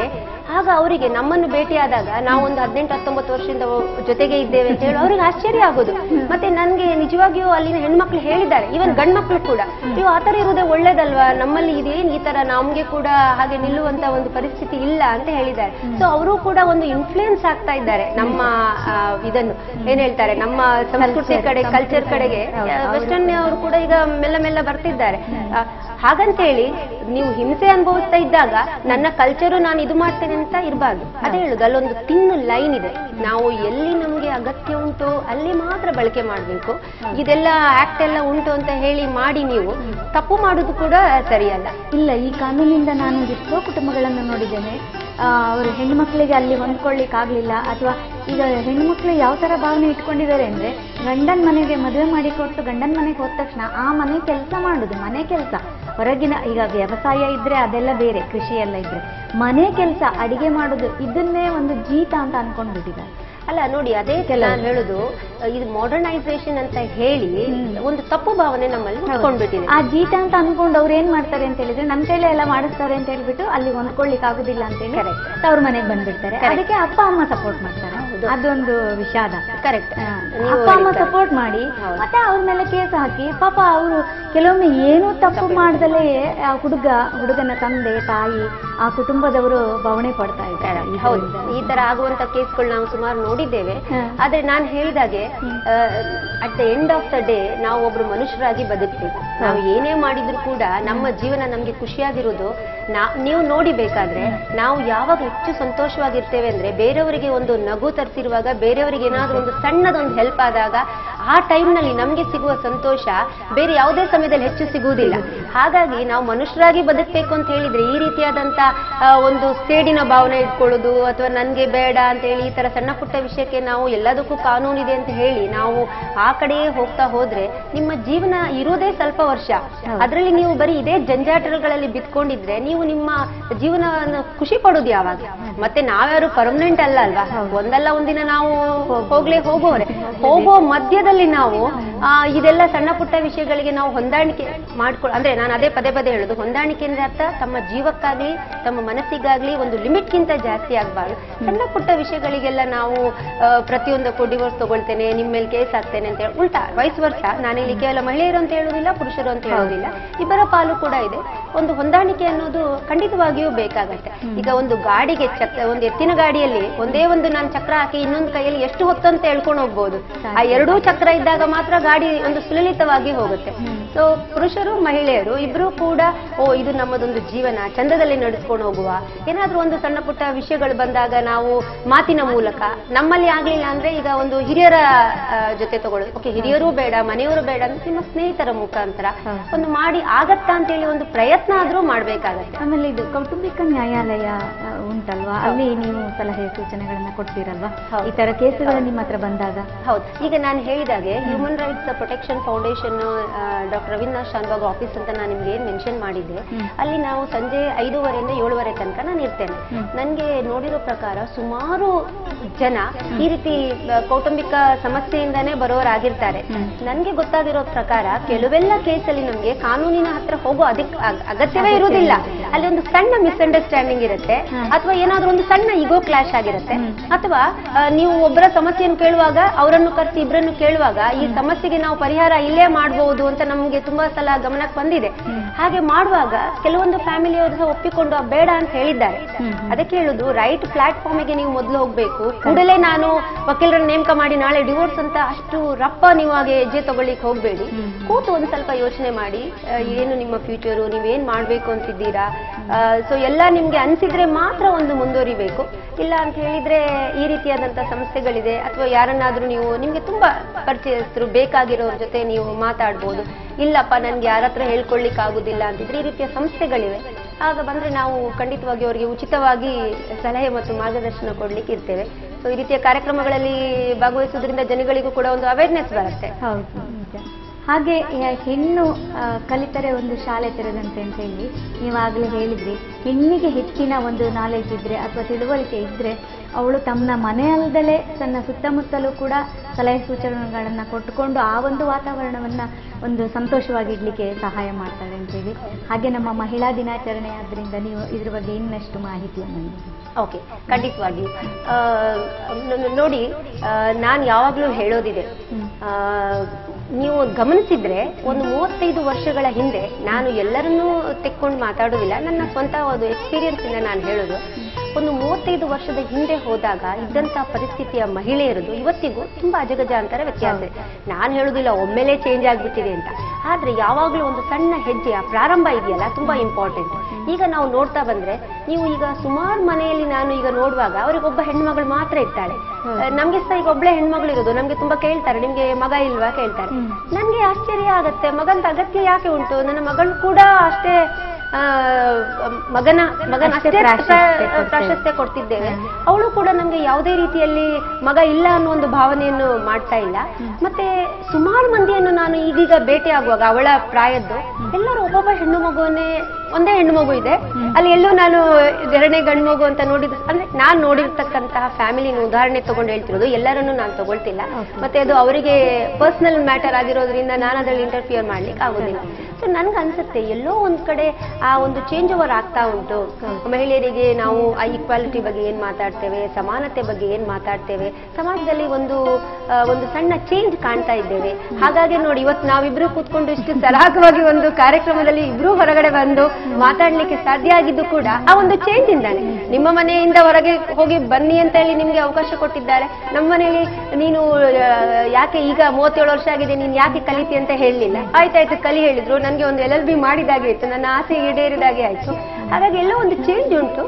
ಆಗ ಅವರಿಗೆ ನಮ್ಮನ್ನು ಭೇಟಿಯಾದಾಗ ನಾವು ಒಂದು ಹದಿನೆಂಟು ಹತ್ತೊಂಬತ್ತು ವರ್ಷದಿಂದ ಒ- ಜೊತೆಗೆ ಇದ್ದೇವೆ ಅಂತ ಹೇಳಿ ಅವ್ರಿಗೆ ಆಶ್ಚರ್ಯ ಆಗೋದು ಮತ್ತೆ ನನ್ಗೆ ನಿಜವಾಗಿಯೂ ಅಲ್ಲಿನ ಹೆಣ್ಮಕ್ಳು ಹೇಳಿದ್ದಾರೆ ಇವನ್ ಗಂಡ್ ಮಕ್ಳು ಕೂಡ ನೀವು ಆತರ ಇರೋದೇ ಒಳ್ಳೇದಲ್ವಾ ನಮ್ಮಲ್ಲಿ ಇದೇನ್ ಈ ತರ ನಮ್ಗೆ ಕೂಡ ಹಾಗೆ ನಿಲ್ಲುವಂತ ಒಂದು ಪರಿಸ್ಥಿತಿ ಇಲ್ಲ ಅಂತ ಹೇಳಿದ್ದಾರೆ ಸೊ ಅವರು ಕೂಡ ಒಂದು ಇನ್ಫ್ಲೂಯೆನ್ಸ್ ಆಗ್ತಾ ಇದ್ದಾರೆ ನಮ್ಮ ಆ, ಇದನ್ನು ಏನ್ ಹೇಳ್ತಾರೆ ನಮ್ಮ ಸಂಸ್ಕೃತಿ ಕಡೆ ಕಲ್ಚರ್ ಕಡೆಗೆ ವೆಸ್ಟರ್ನ್ ಅವರು ಕೂಡ ಈಗ ಮೆಲ್ಲ ಮೆಲ್ಲ ಬರ್ತಿದ್ದಾರೆ ಆ, ಹಾಗಂತೇಳಿ ನೀವು ಹಿಂಸೆ ಅನುಭವಿಸ್ತಾ ಇದ್ದಾಗ ನನ್ನ ಕಲ್ಚರು ನಾನು ಇದು ಮಾಡ್ತೇನೆ ಅಂತ ಇರಬಾರ್ದು ಅದೇ ಹೇಳುದು ಅಲ್ಲೊಂದು ತಿನ್ನು ಲೈನ್ ಇದೆ ನಾವು ಎಲ್ಲಿ ನಮಗೆ ಅಗತ್ಯ ಉಂಟು ಅಲ್ಲಿ ಮಾತ್ರ ಬಳಕೆ ಮಾಡಬೇಕು ಇದೆಲ್ಲ ಆಕ್ಟ್ ಎಲ್ಲ ಉಂಟು ಅಂತ ಹೇಳಿ ಮಾಡಿ ನೀವು ತಪ್ಪು ಮಾಡುದು ಕೂಡ ಸರಿಯಲ್ಲ ಇಲ್ಲ ಈ ಕಾನೂನಿಂದ ನಾನು ಎಷ್ಟೋ ಕುಟುಂಬಗಳನ್ನು ನೋಡಿದ್ದೇನೆ ಆ, ಅವರು ಹೆಣ್ಮಕ್ಳಿಗೆ ಅಲ್ಲಿ ಹೊಂದ್ಕೊಳ್ಳಿಕ್ ಆಗ್ಲಿಲ್ಲ ಅಥವಾ ಈಗ ಹೆಣ್ಮಕ್ಳು ಯಾವ ತರ ಭಾವನೆ ಇಟ್ಕೊಂಡಿದ್ದಾರೆ ಅಂದ್ರೆ ಗಂಡನ ಮನೆಗೆ ಮದುವೆ ಮಾಡಿಕೊಟ್ಟು ಗಂಡನ ಮನೆಗೆ ಹೋದ ತಕ್ಷಣ ಆ ಮನೆ ಕೆಲಸ ಮಾಡುದು ಮನೆ ಕೆಲಸ ಹೊರಗಿನ ಈಗ ವ್ಯವಸಾಯ ಇದ್ರೆ ಅದೆಲ್ಲ ಬೇರೆ ಕೃಷಿ ಎಲ್ಲ ಇದ್ರೆ ಮನೆ ಕೆಲಸ ಅಡಿಗೆ ಮಾಡುದು ಇದನ್ನೇ ಒಂದು ಜೀತ ಅಂತ ಅನ್ಕೊಂಡ್ಬಿಟ್ಟಿದ್ದಾರೆ ಅಲ್ಲ ನೋಡಿ ಅದೇ ನಾನು ಹೇಳುದು ಇದು ಮಾಡರ್ನೈಸೇಷನ್ ಅಂತ ಹೇಳಿ ಒಂದು ತಪ್ಪು ಭಾವನೆ ನಮ್ಮಲ್ಲಿ ಹುಟ್ಕೊಂಡ್ಬಿಟ್ಟಿದೆ ಆ ಜೀತ ಅಂತ ಅನ್ಕೊಂಡು ಅವ್ರು ಏನ್ ಮಾಡ್ತಾರೆ ಅಂತ ಹೇಳಿದ್ರೆ ನಮ್ ಕೈಲೇ ಎಲ್ಲ ಮಾಡಿಸ್ತಾರೆ ಅಂತ ಹೇಳ್ಬಿಟ್ಟು ಅಲ್ಲಿ ಹೊಂದ್ಕೊಳ್ಳಿಕ್ ಆಗುದಿಲ್ಲ ಅಂತ ಹೇಳಿ Correct. ತವ್ರ ಮನೆಗೆ ಬಂದ್ಬಿಡ್ತಾರೆ ಅದಕ್ಕೆ ಅಪ್ಪ ಅಮ್ಮ ಸಪೋರ್ಟ್ ಮಾಡ್ತಾರೆ ಅದೊಂದು ವಿಷಾದ ಕರೆಕ್ಟ್ ಆ, ಅಪ್ಪ ಅಮ್ಮ ಸಪೋರ್ಟ್ ಮಾಡಿ ಹೌದು. ಮತ್ತೆ ಅವ್ರ ಮೇಲೆ ಕೇಸ್ ಹಾಕಿ ಪಾಪ ಅವರು ಕೆಲವೊಮ್ಮೆ ಏನೂ ತಪ್ಪು ಮಾಡ್ದಲೇ ಆ ಹುಡುಗ ಹುಡುಗನ ತಂದೆ ತಾಯಿ ಆ ಕುಟುಂಬದವರು ಬವಣೆ ಪಡ್ತಾ ಇದ್ದಾರೆ ಹೌದು ಈ ತರ ಆಗುವಂತ ಕೇಸ್ಗಳು ನಾವು ಸುಮಾರು ನೋಡಿದ್ದೇವೆ ಹ. ಆದ್ರೆ ನಾನು ಹೇಳಿದಾಗೆ at the end of the day ನಾವು ಒಬ್ರು ಮನುಷ್ಯರಾಗಿ ಬದುಕಬೇಕು ನಾವು ಏನೇ ಮಾಡಿದ್ರು ಕೂಡ ನಮ್ಮ ಜೀವನ ನಮ್ಗೆ ಖುಷಿಯಾಗಿರೋದು ನಾ ನೀವು ನೋಡಿ ಬೇಕಾದ್ರೆ ನಾವು ಯಾವಾಗ ಹೆಚ್ಚು ಸಂತೋಷವಾಗಿರ್ತೇವೆ ಅಂದ್ರೆ ಬೇರೆಯವರಿಗೆ ಒಂದು ನಗು ತರಿಸಿರುವಾಗ ಬೇರೆಯವರಿಗೆ ಏನಾದ್ರೂ ಒಂದು ಸಣ್ಣದೊಂದು ಹೆಲ್ಪ್ ಆದಾಗ ಆ ಟೈಮ್ನಲ್ಲಿ ನಮ್ಗೆ ಸಿಗುವ ಸಂತೋಷ ಬೇರೆ ಯಾವುದೇ ಸಮಯದಲ್ಲಿ ಹೆಚ್ಚು ಸಿಗುವುದಿಲ್ಲ ಹಾಗಾಗಿ ನಾವು ಮನುಷ್ಯರಾಗಿ ಬದುಕಬೇಕು ಅಂತ ಹೇಳಿದ್ರೆ ಈ ರೀತಿಯಾದಂತ ಆ, ಒಂದು ಸೇಡಿನ ಭಾವನೆ ಇಟ್ಕೊಳ್ಳೋದು ಅಥವಾ ನನ್ಗೆ ಬೇಡ ಅಂತ ಹೇಳಿ ಈ ತರ ಸಣ್ಣ ಪುಟ್ಟ ವಿಷಯಕ್ಕೆ ನಾವು ಎಲ್ಲದಕ್ಕೂ ಕಾನೂನಿದೆ ಅಂತ ಹೇಳಿ ನಾವು ಆ ಕಡೆಯೇ ಹೋಗ್ತಾ ಹೋದ್ರೆ ನಿಮ್ಮ ಜೀವನ ಇರೋದೇ ಸ್ವಲ್ಪ ವರ್ಷ ಅದರಲ್ಲಿ ನೀವು ಬರೀ ಇದೇ ಜಂಜಾಟಗಳಲ್ಲಿ ಬಿತ್ಕೊಂಡಿದ್ರೆ ನೀವು ನಿಮ್ಮ ಜೀವನವನ್ನು ಖುಷಿ ಪಡೋದು ಯಾವಾಗ ಮತ್ತೆ ನಾವ್ಯಾರು ಪರ್ಮನೆಂಟ್ ಅಲ್ಲ ಅಲ್ವಾ ಒಂದಲ್ಲ ಒಂದಿನ ನಾವು ಹೋಗ್ಲೇ ಹೋಗೋರೆ ಹೋಗೋ ಮಧ್ಯದಲ್ಲಿ ನಾವು ಆ, ಇದೆಲ್ಲ ಸಣ್ಣ ಪುಟ್ಟ ವಿಷಯಗಳಿಗೆ ನಾವು ಹೊಂದಾಣಿಕೆ ಮಾಡ್ಕೊಳ್ ಅಂದ್ರೆ ನಾನು ಅದೇ ಪದೇ ಪದೇ ಹೇಳುದು ಹೊಂದಾಣಿಕೆ ಅಂದ್ರೆ ಅರ್ಥ ತಮ್ಮ ಜೀವಕ್ಕಾಗ್ಲಿ ತಮ್ಮ ಮನಸ್ಸಿಗಾಗ್ಲಿ ಒಂದು ಲಿಮಿಟ್ಗಿಂತ ಜಾಸ್ತಿ ಆಗಬಾರ್ದು ಸಣ್ಣ ಪುಟ್ಟ ವಿಷಯಗಳಿಗೆಲ್ಲ ನಾವು ಆ, ಪ್ರತಿಯೊಂದಕ್ಕೂ ಡಿವೋರ್ಸ್ ತಗೊಳ್ತೇನೆ ನಿಮ್ಮ ಮೇಲೆ ಕೇಸ್ ಹಾಕ್ತೇನೆ ಅಂತ ಹೇಳಿ ಉಲ್ಟಾ ವಯಸ್ ವರ್ಷ ನಾನಿಲ್ಲಿ ಕೇವಲ ಮಹಿಳೆಯರು ಅಂತ ಹೇಳುವುದಿಲ್ಲ ಪುರುಷರು ಅಂತ ಹೇಳುವುದಿಲ್ಲ ಇಬ್ಬರ ಪಾಲು ಕೂಡ ಇದೆ ಒಂದು ಹೊಂದಾಣಿಕೆ ಅನ್ನೋದು ಖಂಡಿತವಾಗಿಯೂ ಬೇಕಾಗತ್ತೆ ಈಗ ಒಂದು ಗಾಡಿಗೆ ಚಕ್ರ ಒಂದು ಎತ್ತಿನ ಗಾಡಿಯಲ್ಲಿ ಒಂದೇ ಒಂದು ನಾನು ಚಕ್ರ ಹಾಕಿ ಇನ್ನೊಂದು ಕೈಯಲ್ಲಿ ಎಷ್ಟು ಹೊತ್ತು ಅಂತ ಹೇಳ್ಕೊಂಡು ಹೋಗ್ಬೋದು ಆ ಎರಡೂ ಚಕ್ರ ಇದ್ದಾಗ ಮಾತ್ರ ಗಾಡಿ ಒಂದು ಸುಲಲಿತವಾಗಿ ಹೋಗುತ್ತೆ ಸೊ ಪುರುಷರು ಮಹಿಳೆಯರು ಇಬ್ರು ಕೂಡ ಓ ಇದು ನಮ್ಮದೊಂದು ಜೀವನ ಚಂದದಲ್ಲಿ ನಡೆಸ್ಕೊಂಡು ಹೋಗುವ ಏನಾದ್ರೂ ಒಂದು ಸಣ್ಣ ಪುಟ್ಟ ವಿಷಯಗಳು ಬಂದಾಗ ನಾವು ಮಾತಿನ ಮೂಲಕ ನಮ್ಮಲ್ಲಿ ಆಗ್ಲಿಲ್ಲ ಅಂದ್ರೆ ಈಗ ಒಂದು ಹಿರಿಯರ ಆ, ಜೊತೆ ತಗೊಳ್ಳೋದು ಓಕೆ ಹಿರಿಯರು ಬೇಡ ಮನೆಯವರು ಬೇಡ ಅಂದ್ರೆ ನಿಮ್ಮ ಸ್ನೇಹಿತರ ಮುಖಾಂತರ ಒಂದು ಮಾಡಿ ಆಗತ್ತಾ ಅಂತೇಳಿ ಒಂದು ಪ್ರಯತ್ನ ಆದ್ರೂ ಮಾಡ್ಬೇಕಾಗತ್ತೆ ಆಮೇಲೆ ಇದು ಕೌಟುಂಬಿಕ ನ್ಯಾಯಾಲಯ ಆ, ಉಂಟಲ್ವಾ ಅಲ್ಲಿ ನೀವು ಸಲಹೆ ಸೂಚನೆಗಳನ್ನ ಕೊಡ್ತೀರಲ್ವಾ ಹೌದು. ಈ ತರ ಕೇಸುಗಳು ನಿಮ್ಮ ಹತ್ರ ಬಂದಾಗ ಹೌದು ಈಗ ನಾನು ಹೇಳಿದಾಗೆ human rights protection foundation doctor Ravindranath Shanbhag office ಅಂತ ನಾನು ನಿಮ್ಗೆ ಏನ್ ಮೆನ್ಷನ್ ಮಾಡಿದ್ದೆ ಹ್ಮ್. ಅಲ್ಲಿ ನಾವು ಸಂಜೆ ಐದೂವರೆಯಿಂದ ಏಳುವರೆ ತನಕ ನಾನು ಇರ್ತೇನೆ ಹ್ಮ್. ನನಗೆ ನೋಡಿರೋ ಪ್ರಕಾರ ಸುಮಾರು ಜನ ಈ ರೀತಿ ಆ, ಕೌಟುಂಬಿಕ ಸಮಸ್ಯೆಯಿಂದಾನೇ ಬರೋರಾಗಿರ್ತಾರೆ ಹ್ಮ್. ನನ್ಗೆ ಗೊತ್ತಾಗಿರೋ ಪ್ರಕಾರ ಕೆಲವೆಲ್ಲ ಕೇಸಲ್ಲಿ ನಮ್ಗೆ ಕಾನೂನಿನ ಹತ್ರ ಹೋಗೋ ಅದಕ್ ಅಗ್- ಅಗತ್ಯವೇ ಇರುವುದಿಲ್ಲ ಅಲ್ಲಿ ಒಂದು ಸಣ್ಣ ಮಿಸ್ಅಂಡರ್ಸ್ಟ್ಯಾಂಡಿಂಗ್ ಇರುತ್ತೆ ಹ್ಮ್. ಅಥವಾ ಏನಾದ್ರೂ ಒಂದು ಸಣ್ಣ ಇಗೋ ಕ್ಲಾಶ್ ಆಗಿರುತ್ತೆ ಹ್ಮ್. ಅಥವಾ ಆ, ನೀವು ಒಬ್ಬರ ಸಮಸ್ಯೆಯನ್ನು ಕೇಳುವಾಗ ಅವರನ್ನು ಕರೆಸಿ ಇಬ್ಬರನ್ನು ಕೇಳುವಾಗ ಈ ಸಮಸ್ಯೆಗೆ ನಾವು ಪರಿಹಾರ ಇಲ್ಲೇ ಮಾಡಬಹುದು ಅಂತ ನಮಗೆ ತುಂಬಾ ಸಲ ಗಮನಕ್ಕೆ ಬಂದಿದೆ ಹ್ಮ್. ಹಾಗೆ ಮಾಡುವಾಗ ಕೆಲವೊಂದು ಫ್ಯಾಮಿಲಿಯವರು ಸಹ ಒಪ್ಪಿಕೊಂಡು ಆ ಬೇಡ ಅಂತ ಹೇಳಿದ್ದಾರೆ ಹ್ಮ್, ಹ್ಮ್. ಅದಕ್ಕೆ ಹೇಳುದು ರೈಟ್ ಪ್ಲಾಟ್ಫಾರ್ಮಿಗೆ ನೀವು ಮೊದಲು ಹೋಗ್ಬೇಕು ಕೂಡಲೇ ನಾನು ವಕೀಲರನ್ನ ನೇಮಕ ಮಾಡಿ ನಾಳೆ ಡಿವೋರ್ಸ್ ಅಂತ ಅಷ್ಟು ರಪ್ಪ ನೀವು ಹಾಗೆ ಹೆಜ್ಜೆ ತಗೊಳ್ಳಿಕ್ಕೆ ಹೋಗ್ಬೇಡಿ ಹ್ಮ್. ಕೂತು ಒಂದು ಸ್ವಲ್ಪ ಯೋಚನೆ ಮಾಡಿ ಆ, ಏನು ನಿಮ್ಮ ಫ್ಯೂಚರು ನೀವೇನ್ ಮಾಡ್ಬೇಕು ಅಂತಿದ್ದೀರಾ ಸೊ ಎಲ್ಲ ನಿಮ್ಗೆ ಅನ್ಸಿದ್ರೆ ಮಾತ್ರ ಒಂದು ಮುಂದುವರಿಬೇಕು ಇಲ್ಲ ಅಂತ ಹೇಳಿದ್ರೆ ಈ ರೀತಿಯಾದಂತ ಸಮಸ್ಯೆಗಳಿದೆ ಅಥವಾ ಯಾರನ್ನಾದ್ರೂ ನೀವು ನಿಮ್ಗೆ ತುಂಬಾ ಪರಿಚಯಸ್ಥರು ಬೇಕಾಗಿರೋರ ಜೊತೆ ನೀವು ಮಾತಾಡ್ಬೋದು ಇಲ್ಲಪ್ಪ ನನ್ಗೆ ಯಾರ ಹತ್ರ ಹೇಳ್ಕೊಳ್ಲಿಕ್ಕೆ ಆಗುದಿಲ್ಲ ಅಂತಿದ್ರೆ ಈ ರೀತಿಯ ಸಂಸ್ಥೆಗಳಿವೆ ಆಗ ಬಂದ್ರೆ ನಾವು ಖಂಡಿತವಾಗಿ ಅವರಿಗೆ ಉಚಿತವಾಗಿ ಸಲಹೆ ಮತ್ತು ಮಾರ್ಗದರ್ಶನ ಕೊಡ್ಲಿಕ್ಕೆ ಇರ್ತೇವೆ ಸೊ ಈ ರೀತಿಯ ಕಾರ್ಯಕ್ರಮಗಳಲ್ಲಿ ಭಾಗವಹಿಸೋದ್ರಿಂದ ಜನಗಳಿಗೂ ಕೂಡ ಒಂದು ಅವೇರ್ನೆಸ್ ಬರುತ್ತೆ ಹೌದು ನಿಜ ಹಾಗೆ ಯ- ಹೆಣ್ಣು ಆ, ಕಲಿತರೆ ಒಂದು ಶಾಲೆ ತೆರೆದಂತೆ ಅಂತ ಹೇಳಿ ನೀವಾಗಲೇ ಹೇಳಿದ್ರಿ ಹೆಣ್ಣಿಗೆ ಹೆಚ್ಚಿನ ಒಂದು ನಾಲೆಜ್ ಇದ್ರೆ ಅಥವಾ ತಿಳುವಳಿಕೆ ಇದ್ರೆ ಅವಳು ತಮ್ಮ ಮನೆ ಅಲ್ಲದಲೇ ತನ್ನ ಸುತ್ತಮುತ್ತಲೂ ಕೂಡ ಸಲಹೆ ಸೂಚನೆಗಳನ್ನು ಕೊಟ್ಟುಕೊಂಡು ಆ ಒಂದು ವಾತಾವರಣವನ್ನು ಒಂದು ಸಂತೋಷವಾಗಿಡ್ಲಿಕ್ಕೆ ಸಹಾಯ ಮಾಡ್ತಾಳೆ ಅಂತೇಳಿ ಹಾಗೆ ನಮ್ಮ ಮಹಿಳಾ ದಿನಾಚರಣೆ ಆದ್ದರಿಂದ ನೀವು ಇದ್ರ ಬಗ್ಗೆ ಇನ್ನಷ್ಟು ಮಾಹಿತಿಯನ್ನು ನೀಡಿ. ಓಕೆ ಖಂಡಿತವಾಗಿ ಆ, ನ- ನೋಡಿ ನಾನು ಯಾವಾಗಲೂ ಹೇಳೋದಿದೆ ಹ್ಮ್. ಆ, ನೀವು ಗಮನಿಸಿದ್ರೆ ಒಂದು ಮೂವತ್ತೈದು ವರ್ಷಗಳ ಹಿಂದೆ ನಾನು ಎಲ್ಲರನ್ನೂ ತೆಕ್ಕೊಂಡು ಮಾತಾಡೋದಿಲ್ಲ ನನ್ನ ಸ್ವಂತ ಒಂದು ಎಕ್ಸ್ಪೀರಿಯನ್ಸ್ ಇಂದ ನಾನು ಹೇಳೋದು ಒಂದು ಮೂವತ್ತೈದು ವರ್ಷದ ಹಿಂದೆ ಹೋದಾಗ ಇದ್ದಂತ ಪರಿಸ್ಥಿತಿಯ ಮಹಿಳೆಯರದು ಇವತ್ತಿಗೂ ತುಂಬಾ ಅಜಗಜಾಂತರ ವ್ಯತ್ಯಾಸ ಇದೆ ನಾನು ಹೇಳೋದಿಲ್ಲ ಒಮ್ಮೆಲೇ ಚೇಂಜ್ ಆಗ್ಬಿಟ್ಟಿದೆ ಅಂತ ಆದ್ರೆ ಯಾವಾಗಲೂ ಒಂದು ಸಣ್ಣ ಹೆಜ್ಜೆಯ ಪ್ರಾರಂಭ ಇದೆಯಲ್ಲ ತುಂಬಾ ಇಂಪಾರ್ಟೆಂಟ್ ಈಗ ನಾವು ನೋಡ್ತಾ ಬಂದ್ರೆ ನೀವು ಈಗ ಸುಮಾರು ಮನೆಯಲ್ಲಿ ನಾನು ಈಗ ನೋಡುವಾಗ ಅವ್ರಿಗೆ ಒಬ್ಬ ಹೆಣ್ಮಗಳು ಮಾತ್ರ ಇರ್ತಾಳೆ ಆ, ನಮ್ಗೆ ಸಹ ಈಗ ಒಬ್ಳೆ ಹೆಣ್ಮಗಳು ಇರೋದು ನಮ್ಗೆ ತುಂಬಾ ಕೇಳ್ತಾರೆ ನಿಮ್ಗೆ ಮಗ ಇಲ್ವಾ ಕೇಳ್ತಾರೆ ಹ್ಮ್. ನನ್ಗೆ ಆಶ್ಚರ್ಯ ಆಗತ್ತೆ ಮಗಂತ ಅಗತ್ಯ ಯಾಕೆ ಉಂಟು ನನ್ನ ಮಗಳು ಕೂಡ ಅಷ್ಟೇ ಆ, ಮಗನ ಮಗನ ಅಷ್ಟೇ ಅಷ್ಟೇ ಪ್ರಾಶಸ್ತ್ಯ ಪ್ರ- ಕೊಡ್ತೇವೆ. ಪ್ರಾಶಸ್ತ್ಯ ಕೊಡ್ತಿದ್ದೇವೆ ಅವಳು ಕೂಡ ನಮ್ಗೆ ಯಾವುದೇ ರೀತಿಯಲ್ಲಿ ಮಗ ಇಲ್ಲ ಅನ್ನೋ ಒಂದು ಭಾವನೆಯನ್ನು ಮಾಡ್ತಾ ಇಲ್ಲ ಮತ್ತೆ ಸುಮಾರು ಮಂದಿಯನ್ನು ನಾನು ಈಗೀಗ ಭೇಟಿ ಆಗುವಾಗ ಅವಳ ಪ್ರಾಯದ್ದು ಎಲ್ಲರೂ ಒಬ್ಬೊಬ್ಬ ಹೆಣ್ಣು ಮಗುವನ್ನೇ ಒಂದೇ ಹೆಣ್ಣು ಮಗು ಇದೆ ಅಲ್ಲಿ ಎಲ್ಲೂ ನಾನು ಎರಡನೇ ಗಂಡು ಮಗು ಅಂತ ನೋಡಿದ ಅಂದ್ರೆ ನಾನು ನೋಡಿರ್ತಕ್ಕಂತಹ ಫ್ಯಾಮಿಲಿನ ಉದಾಹರಣೆ ತಗೊಂಡು ಹೇಳ್ತಿರೋದು ಎಲ್ಲರನ್ನೂ ನಾನು ತಗೊಳ್ತಿಲ್ಲ Okay. ಮತ್ತೆ ಅದು ಅವರಿಗೆ ಪರ್ಸನಲ್ ಮ್ಯಾಟರ್ ಆಗಿರೋದ್ರಿಂದ ನಾನು ಅದ್ರಲ್ಲಿ ಇಂಟರ್ಫಿಯರ್ ಮಾಡ್ಲಿಕ್ಕೆ ಆಗೋದಿಲ್ಲ ಸೊ ನನ್ಗೆ ಅನ್ಸುತ್ತೆ ಎಲ್ಲೋ ಒಂದ್ ಕಡೆ ಆ ಒಂದು ಚೇಂಜ್ ಓವರ್ ಆಗ್ತಾ ಉಂಟು ಮಹಿಳೆಯರಿಗೆ ನಾವು ಆ ಈಕ್ವಾಲಿಟಿ ಬಗ್ಗೆ ಏನ್ ಮಾತಾಡ್ತೇವೆ ಸಮಾನತೆ ಬಗ್ಗೆ ಏನ್ ಮಾತಾಡ್ತೇವೆ ಸಮಾಜದಲ್ಲಿ ಒಂದು ಆ, ಒಂದು ಸಣ್ಣ ಚೇಂಜ್ ಕಾಣ್ತಾ ಇದ್ದೇವೆ ಹಾಗಾಗಿ ನೋಡಿ ಇವತ್ತು ನಾವಿಬ್ರು ಕೂತ್ಕೊಂಡು ಇಷ್ಟು ಸರಾಗವಾಗಿ ಒಂದು ಕಾರ್ಯಕ್ರಮದಲ್ಲಿ ಇಬ್ರು ಹೊರಗಡೆ ಬಂದು ಮಾತಾಡ್ಲಿಕ್ಕೆ ಸಾಧ್ಯ ಆಗಿದ್ದು ಕೂಡ ಆ ಒಂದು ಚೇಂಜ್ ಇಂದಾನೆ ನಿಮ್ಮ ಮನೆಯಿಂದ ಹೊರಗೆ ಹೋಗಿ ಬನ್ನಿ ಅಂತ ಹೇಳಿ ನಿಮ್ಗೆ ಅವಕಾಶ ಕೊಟ್ಟಿದ್ದಾರೆ ನಮ್ಮ ಮನೆಯಲ್ಲಿ ನೀನು ಆ, ಯಾಕೆ ಈಗ ಮೂವತ್ತೇಳು ವರ್ಷ ಆಗಿದೆ ನೀನು ಯಾಕೆ ಕಲಿತಿ ಅಂತ ಹೇಳಲಿಲ್ಲ ಆಯ್ತಾಯ್ತು ಕಲಿ ಹೇಳಿದ್ರು ನನಗೆ ಒಂದು ಎಲ್ ಎಲ್ ಬಿ ಮಾಡಿದಾಗೆ ಆಯ್ತು ನನ್ನ ಆಸೆ ಈಡೇರಿದಾಗೆ ಆಯ್ತು ಹಾಗಾಗಿ ಎಲ್ಲೋ ಒಂದು ಚೇಂಜ್ ಉಂಟು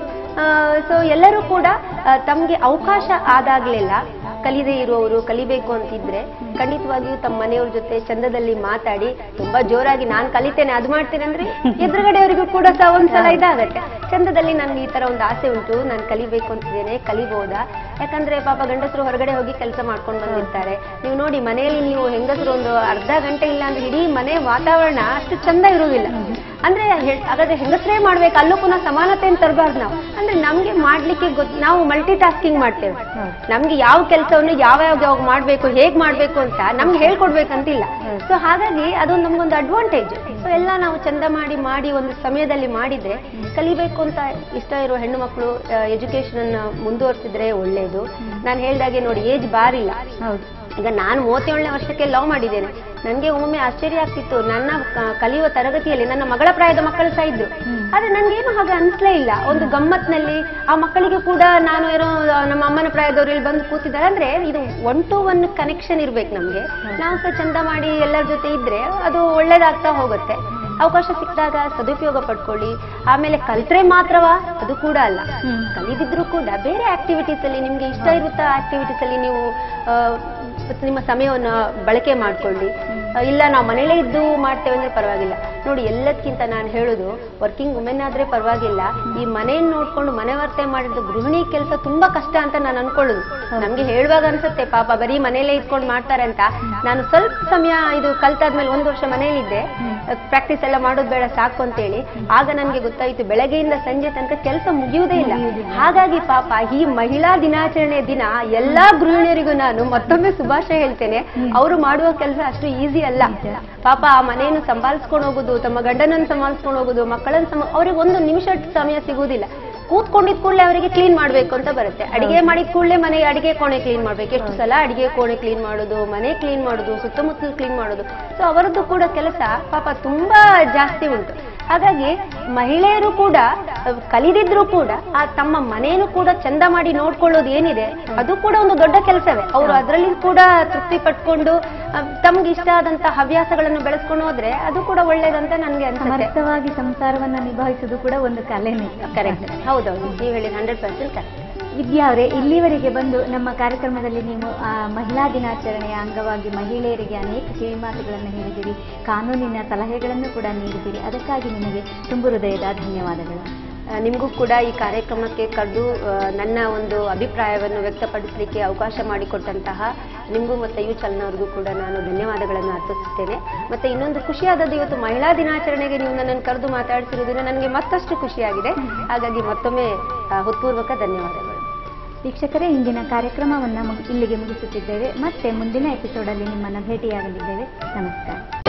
ಸೊ ಎಲ್ಲರೂ ಕೂಡ ತಮಗೆ ಅವಕಾಶ ಆದಾಗ್ಲೆಲ್ಲ ಕಲಿದೇ ಇರುವವರು ಕಲಿಬೇಕು ಅಂತಿದ್ರೆ ಖಂಡಿತವಾಗಿಯೂ ತಮ್ಮ ಮನೆಯವ್ರ ಜೊತೆ ಚಂದದಲ್ಲಿ ಮಾತಾಡಿ ತುಂಬಾ ಜೋರಾಗಿ ನಾನು ಕಲಿತೇನೆ ಅದು ಮಾಡ್ತೇನೆ ಅಂದ್ರೆ ಎದುರುಗಡೆಯವರಿಗೂ ಕೂಡ ಸಹ ಒಂದ್ಸಲ ಇದಾಗತ್ತೆ ಚಂದದಲ್ಲಿ ನನ್ಗೆ ಈ ತರ ಒಂದು ಆಸೆ ಉಂಟು ನಾನು ಕಲಿಬೇಕು ಅಂತಿದ್ದೇನೆ ಕಲಿಬಹುದಾ ಯಾಕಂದ್ರೆ ಪಾಪ ಗಂಡಸರು ಹೊರಗಡೆ ಹೋಗಿ ಕೆಲಸ ಮಾಡ್ಕೊಂಡು ಬಂದಿರ್ತಾರೆ ನೀವು ನೋಡಿ ಮನೆಯಲ್ಲಿ ನೀವು ಹೆಂಗಸರು ಒಂದು ಅರ್ಧ ಗಂಟೆ ಇಲ್ಲ ಅಂದ್ರೆ ಇಡೀ ಮನೆ ವಾತಾವರಣ ಅಷ್ಟು ಚಂದ ಇರುವುದಿಲ್ಲ ಅಂದ್ರೆ ಹೆ- ಹಾಗಾದ್ರೆ ಹೆಂಗಸರೇ ಮಾಡ್ಬೇಕು ಅಲ್ಲೂ ಪುನಃ ಸಮಾನತೆಯನ್ನು ತರಬಾರ್ದು ನಾವು ಅಂದ್ರೆ ನಮ್ಗೆ ಮಾಡ್ಲಿಕ್ಕೆ ಗೊತ್ತು ನಾವು ಮಲ್ಟಿ ಟಾಸ್ಕಿಂಗ್ ಮಾಡ್ತೇವೆ ನಮ್ಗೆ ಯಾವ ಕೆಲಸವನ್ನು ಯಾವ ಯಾವಾಗ ಮಾಡ್ಬೇಕು ಹೇಗ್ ಮಾಡ್ಬೇಕು ಅಂತ ನಮ್ಗೆ ಹೇಳ್ಕೊಡ್ಬೇಕಂತಿಲ್ಲ ಸೊ ಹಾಗಾಗಿ ಅದೊಂದು ನಮ್ಗೊಂದು ಅಡ್ವಾಂಟೇಜ್ ಸೊ ಎಲ್ಲ ನಾವು ಚಂದ ಮಾಡಿ ಮಾಡಿ ಒಂದು ಸಮಯದಲ್ಲಿ ಮಾಡಿದ್ರೆ ಕಲಿಬೇಕು ಅಂತ ಇಷ್ಟ ಇರೋ ಹೆಣ್ಣು ಮಕ್ಕಳು ಎಜುಕೇಶನ್ ಅನ್ನ ಮುಂದುವರಿಸಿದ್ರೆ ಒಳ್ಳೇದು ನಾನು ಹೇಳ್ದಾಗೆ ನೋಡಿ ಏಜ್ ಬಾರಿಲ್ಲ ಹೌದು ಈಗ ನಾನು ಮೂವತ್ತೇಳನೇ ವರ್ಷಕ್ಕೆ ಲವ್ ಮಾಡಿದ್ದೇನೆ ನನಗೆ ಒಮ್ಮೊಮ್ಮೆ ಆಶ್ಚರ್ಯ ಆಗ್ತಿತ್ತು ನನ್ನ ಕ- ಕಲಿಯುವ ತರಗತಿಯಲ್ಲಿ ನನ್ನ ಮಗಳ ಪ್ರಾಯದ ಮಕ್ಕಳು ಸಹ ಇದ್ರು ಆದ್ರೆ ನನ್ಗೇನು ಹಾಗೆ ಅನ್ಸ್ಲೇ ಇಲ್ಲ ಒಂದು ಗಮ್ಮತ್ನಲ್ಲಿ ಆ ಮಕ್ಕಳಿಗೆ ಕೂಡ ನಾನು ಏನೋ ನಮ್ಮ ಅಮ್ಮನ ಪ್ರಾಯದವ್ರು ಇಲ್ಲಿ ಬಂದು ಕೂತಿದ್ದಾರೆ ಅಂದ್ರೆ ಇದು ಒನ್ ಟು ಒನ್ ಕನೆಕ್ಷನ್ ಇರ್ಬೇಕು ನಮ್ಗೆ ನಾವು ಸಹ ಚಂದ ಮಾಡಿ ಎಲ್ಲರ ಜೊತೆ ಇದ್ರೆ ಅದು ಒಳ್ಳೇದಾಗ್ತಾ ಹೋಗುತ್ತೆ ಅವಕಾಶ ಸಿಕ್ಕಿದಾಗ ಸದುಪಯೋಗ ಪಡ್ಕೊಳ್ಳಿ ಆಮೇಲೆ ಕಲ್ತ್ರೆ ಮಾತ್ರವಾ ಅದು ಕೂಡ ಅಲ್ಲ ಹ್ಮ್. ಕಲಿದಿದ್ರು ಕೂಡ ಬೇರೆ ಆಕ್ಟಿವಿಟೀಸ್ ಅಲ್ಲಿ ನಿಮ್ಗೆ ಇಷ್ಟ ಇರುತ್ತಾ ಆಕ್ಟಿವಿಟೀಸ್ ಅಲ್ಲಿ ನೀವು ಆ, ನಿಮ್ಮ ಸಮಯವನ್ನು ಬಳಕೆ ಮಾಡ್ಕೊಳ್ಳಿ ಆ, ಇಲ್ಲ ನಾವು ಮನೇಲೇ ಇದ್ದು ಮಾಡ್ತೇವೆ ಅಂದ್ರೆ ಪರವಾಗಿಲ್ಲ ನೋಡಿ ಎಲ್ಲದಕ್ಕಿಂತ ನಾನು ಹೇಳೋದು ವರ್ಕಿಂಗ್ ವುಮೆನ್ ಆದ್ರೆ ಪರವಾಗಿಲ್ಲ ಈ ಮನೆಯನ್ನು ನೋಡ್ಕೊಂಡು ಮನೆ ವರ್ತನೆ ಮಾಡಿದ್ದು ಗೃಹಿಣಿ ಕೆಲಸ ತುಂಬಾ ಕಷ್ಟ ಅಂತ ನಾನು ಅನ್ಕೊಳ್ಳೋದು ನಮ್ಗೆ ಹೇಳುವಾಗ ಅನ್ಸುತ್ತೆ ಪಾಪ ಬರೀ ಮನೇಲೇ ಇದ್ಕೊಂಡು ಮಾಡ್ತಾರೆ ಅಂತ ನಾನು ಸ್ವಲ್ಪ ಸಮಯ ಇದು ಕಲ್ತಾದ್ಮೇಲೆ ಒಂದು ವರ್ಷ ಮನೇಲಿದ್ದೆ ಪ್ರಾಕ್ಟೀಸ್ ಎಲ್ಲ ಮಾಡೋದು ಬೇಡ ಸಾಕು ಅಂತೇಳಿ ಆಗ ನನಗೆ ಗೊತ್ತಾಯ್ತು ಬೆಳಗ್ಗೆಯಿಂದ ಸಂಜೆ ತನಕ ಕೆಲಸ ಮುಗಿಯುವುದೇ ಇಲ್ಲ ಹಾಗಾಗಿ ಪಾಪ ಈ ಮಹಿಳಾ ದಿನಾಚರಣೆ ದಿನ ಎಲ್ಲಾ ಗೃಹಿಣಿಯರಿಗೂ ನಾನು ಮತ್ತೊಮ್ಮೆ ಶುಭಾಶಯ ಹೇಳ್ತೇನೆ ಅವರು ಮಾಡುವ ಕೆಲಸ ಅಷ್ಟು ಈಸಿ ಅಲ್ಲ ಪಾಪ ಆ ಮನೆಯನ್ನು ಸಂಭಾಳಿಸ್ಕೊಂಡು ಹೋಗುದು ತಮ್ಮ ಗಂಡನನ್ನು ಸಂಭಾಳಿಸ್ಕೊಂಡು ಹೋಗುದು ಮಕ್ಕಳನ್ನು ಸಮ ಅವ್ರಿಗೆ ಒಂದು ನಿಮಿಷ ಸಮಯ ಸಿಗುವುದಿಲ್ಲ ಕೂತ್ಕೊಂಡಿದ್ ಕೂಡಲೇ ಅವರಿಗೆ ಕ್ಲೀನ್ ಮಾಡ್ಬೇಕು ಅಂತ ಬರುತ್ತೆ ಅಡಿಗೆ ಮಾಡಿದ ಕೂಡಲೇ ಮನೆ ಅಡಿಗೆ ಕೋಣೆ ಕ್ಲೀನ್ ಮಾಡ್ಬೇಕು ಎಷ್ಟು ಸಲ ಅಡಿಗೆ ಕೋಣೆ ಕ್ಲೀನ್ ಮಾಡೋದು ಮನೆ ಕ್ಲೀನ್ ಮಾಡೋದು ಸುತ್ತಮುತ್ತಲು ಕ್ಲೀನ್ ಮಾಡೋದು ಸೊ ಅವರದ್ದು ಕೂಡ ಕೆಲಸ ಪಾಪ ತುಂಬಾ ಜಾಸ್ತಿ ಉಂಟು ಹಾಗಾಗಿ ಮಹಿಳೆಯರು ಕೂಡ ಅಹ್, ಕಲಿದಿದ್ರು ಕೂಡ ಆ ತಮ್ಮ ಮನೆಯನ್ನು ಕೂಡ ಚಂದ ಮಾಡಿ ನೋಡ್ಕೊಳ್ಳೋದು ಏನಿದೆ ಅದು ಕೂಡ ಒಂದು ದೊಡ್ಡ ಕೆಲಸವೇ ಅವರು ಅದರಲ್ಲಿ ಕೂಡ ತೃಪ್ತಿ ಪಟ್ಕೊಂಡು ಅಹ್, ತಮ್ಗೆ ಇಷ್ಟ ಆದಂತ ಹವ್ಯಾಸಗಳನ್ನು ಬೆಳೆಸ್ಕೊಂಡು ಹೋದ್ರೆ ಅದು ಕೂಡ ಒಳ್ಳೇದಂತ ನನ್ಗೆ ಅನ್ಸುತ್ತೆ ಸಮರ್ಥವಾಗಿ ಸಂಸಾರವನ್ನ ನಿಭಾಯಿಸುವುದು ಕೂಡ ಒಂದು ಕಲೆನೇ ಕರೆಕ್ಟ್ ಹೌದೌದು ನೀವು ಹೇಳಿದ ಹಂಡ್ರೆಡ್ ಪರ್ಸೆಂಟ್ ಕರೆಕ್ಟ್ ವಿದ್ಯಾ ಅವರೇ ಇಲ್ಲಿವರೆಗೆ ಬಂದು ನಮ್ಮ ಕಾರ್ಯಕ್ರಮದಲ್ಲಿ ನೀವು ಆ, ಮಹಿಳಾ ದಿನಾಚರಣೆಯ ಅಂಗವಾಗಿ ಮಹಿಳೆಯರಿಗೆ ಅನೇಕ ಕಿವಿಮಾತುಗಳನ್ನು ಹೇಳಿದಿರಿ ಕಾನೂನಿನ ಸಲಹೆಗಳನ್ನು ಕೂಡ ನೀಡಿದಿರಿ ಅದಕ್ಕಾಗಿ ನಿಮಗೆ ತುಂಬು ಹೃದಯದ ಧನ್ಯವಾದಗಳು ಆ, ನಿಮಗೂ ಕೂಡ ಈ ಕಾರ್ಯಕ್ರಮಕ್ಕೆ ಕರೆದು ಆ, ನನ್ನ ಒಂದು ಅಭಿಪ್ರಾಯವನ್ನು ವ್ಯಕ್ತಪಡಿಸಲಿಕ್ಕೆ ಅವಕಾಶ ಮಾಡಿಕೊಟ್ಟಂತಹ ನಿಮಗೂ ಮತ್ತು ಯು ಚಲನವ್ರಿಗೂ ಕೂಡ ನಾನು ಧನ್ಯವಾದಗಳನ್ನು ಅರ್ಪಿಸುತ್ತೇನೆ ಮತ್ತೆ ಇನ್ನೊಂದು ಖುಷಿಯಾದದ್ದು ಇವತ್ತು ಮಹಿಳಾ ದಿನಾಚರಣೆಗೆ ನೀವು ನನ್ನನ್ನು ಕರೆದು ಮಾತಾಡಿಸಿರುವುದರಿಂದ ನನಗೆ ಮತ್ತಷ್ಟು ಖುಷಿಯಾಗಿದೆ ಹಾಗಾಗಿ ಮತ್ತೊಮ್ಮೆ ಆ, ಹೃತ್ಪೂರ್ವಕ ಧನ್ಯವಾದಗಳು ವೀಕ್ಷಕರೇ ಇಂದಿನ ಕಾರ್ಯಕ್ರಮವನ್ನು ಇಲ್ಲಿಗೆ ಮುಗಿಸುತ್ತಿದ್ದೇವೆ ಮತ್ತೆ ಮುಂದಿನ ಎಪಿಸೋಡಲ್ಲಿ ನಿಮ್ಮನ್ನು ಭೇಟಿಯಾಗಲಿದ್ದೇವೆ ನಮಸ್ಕಾರ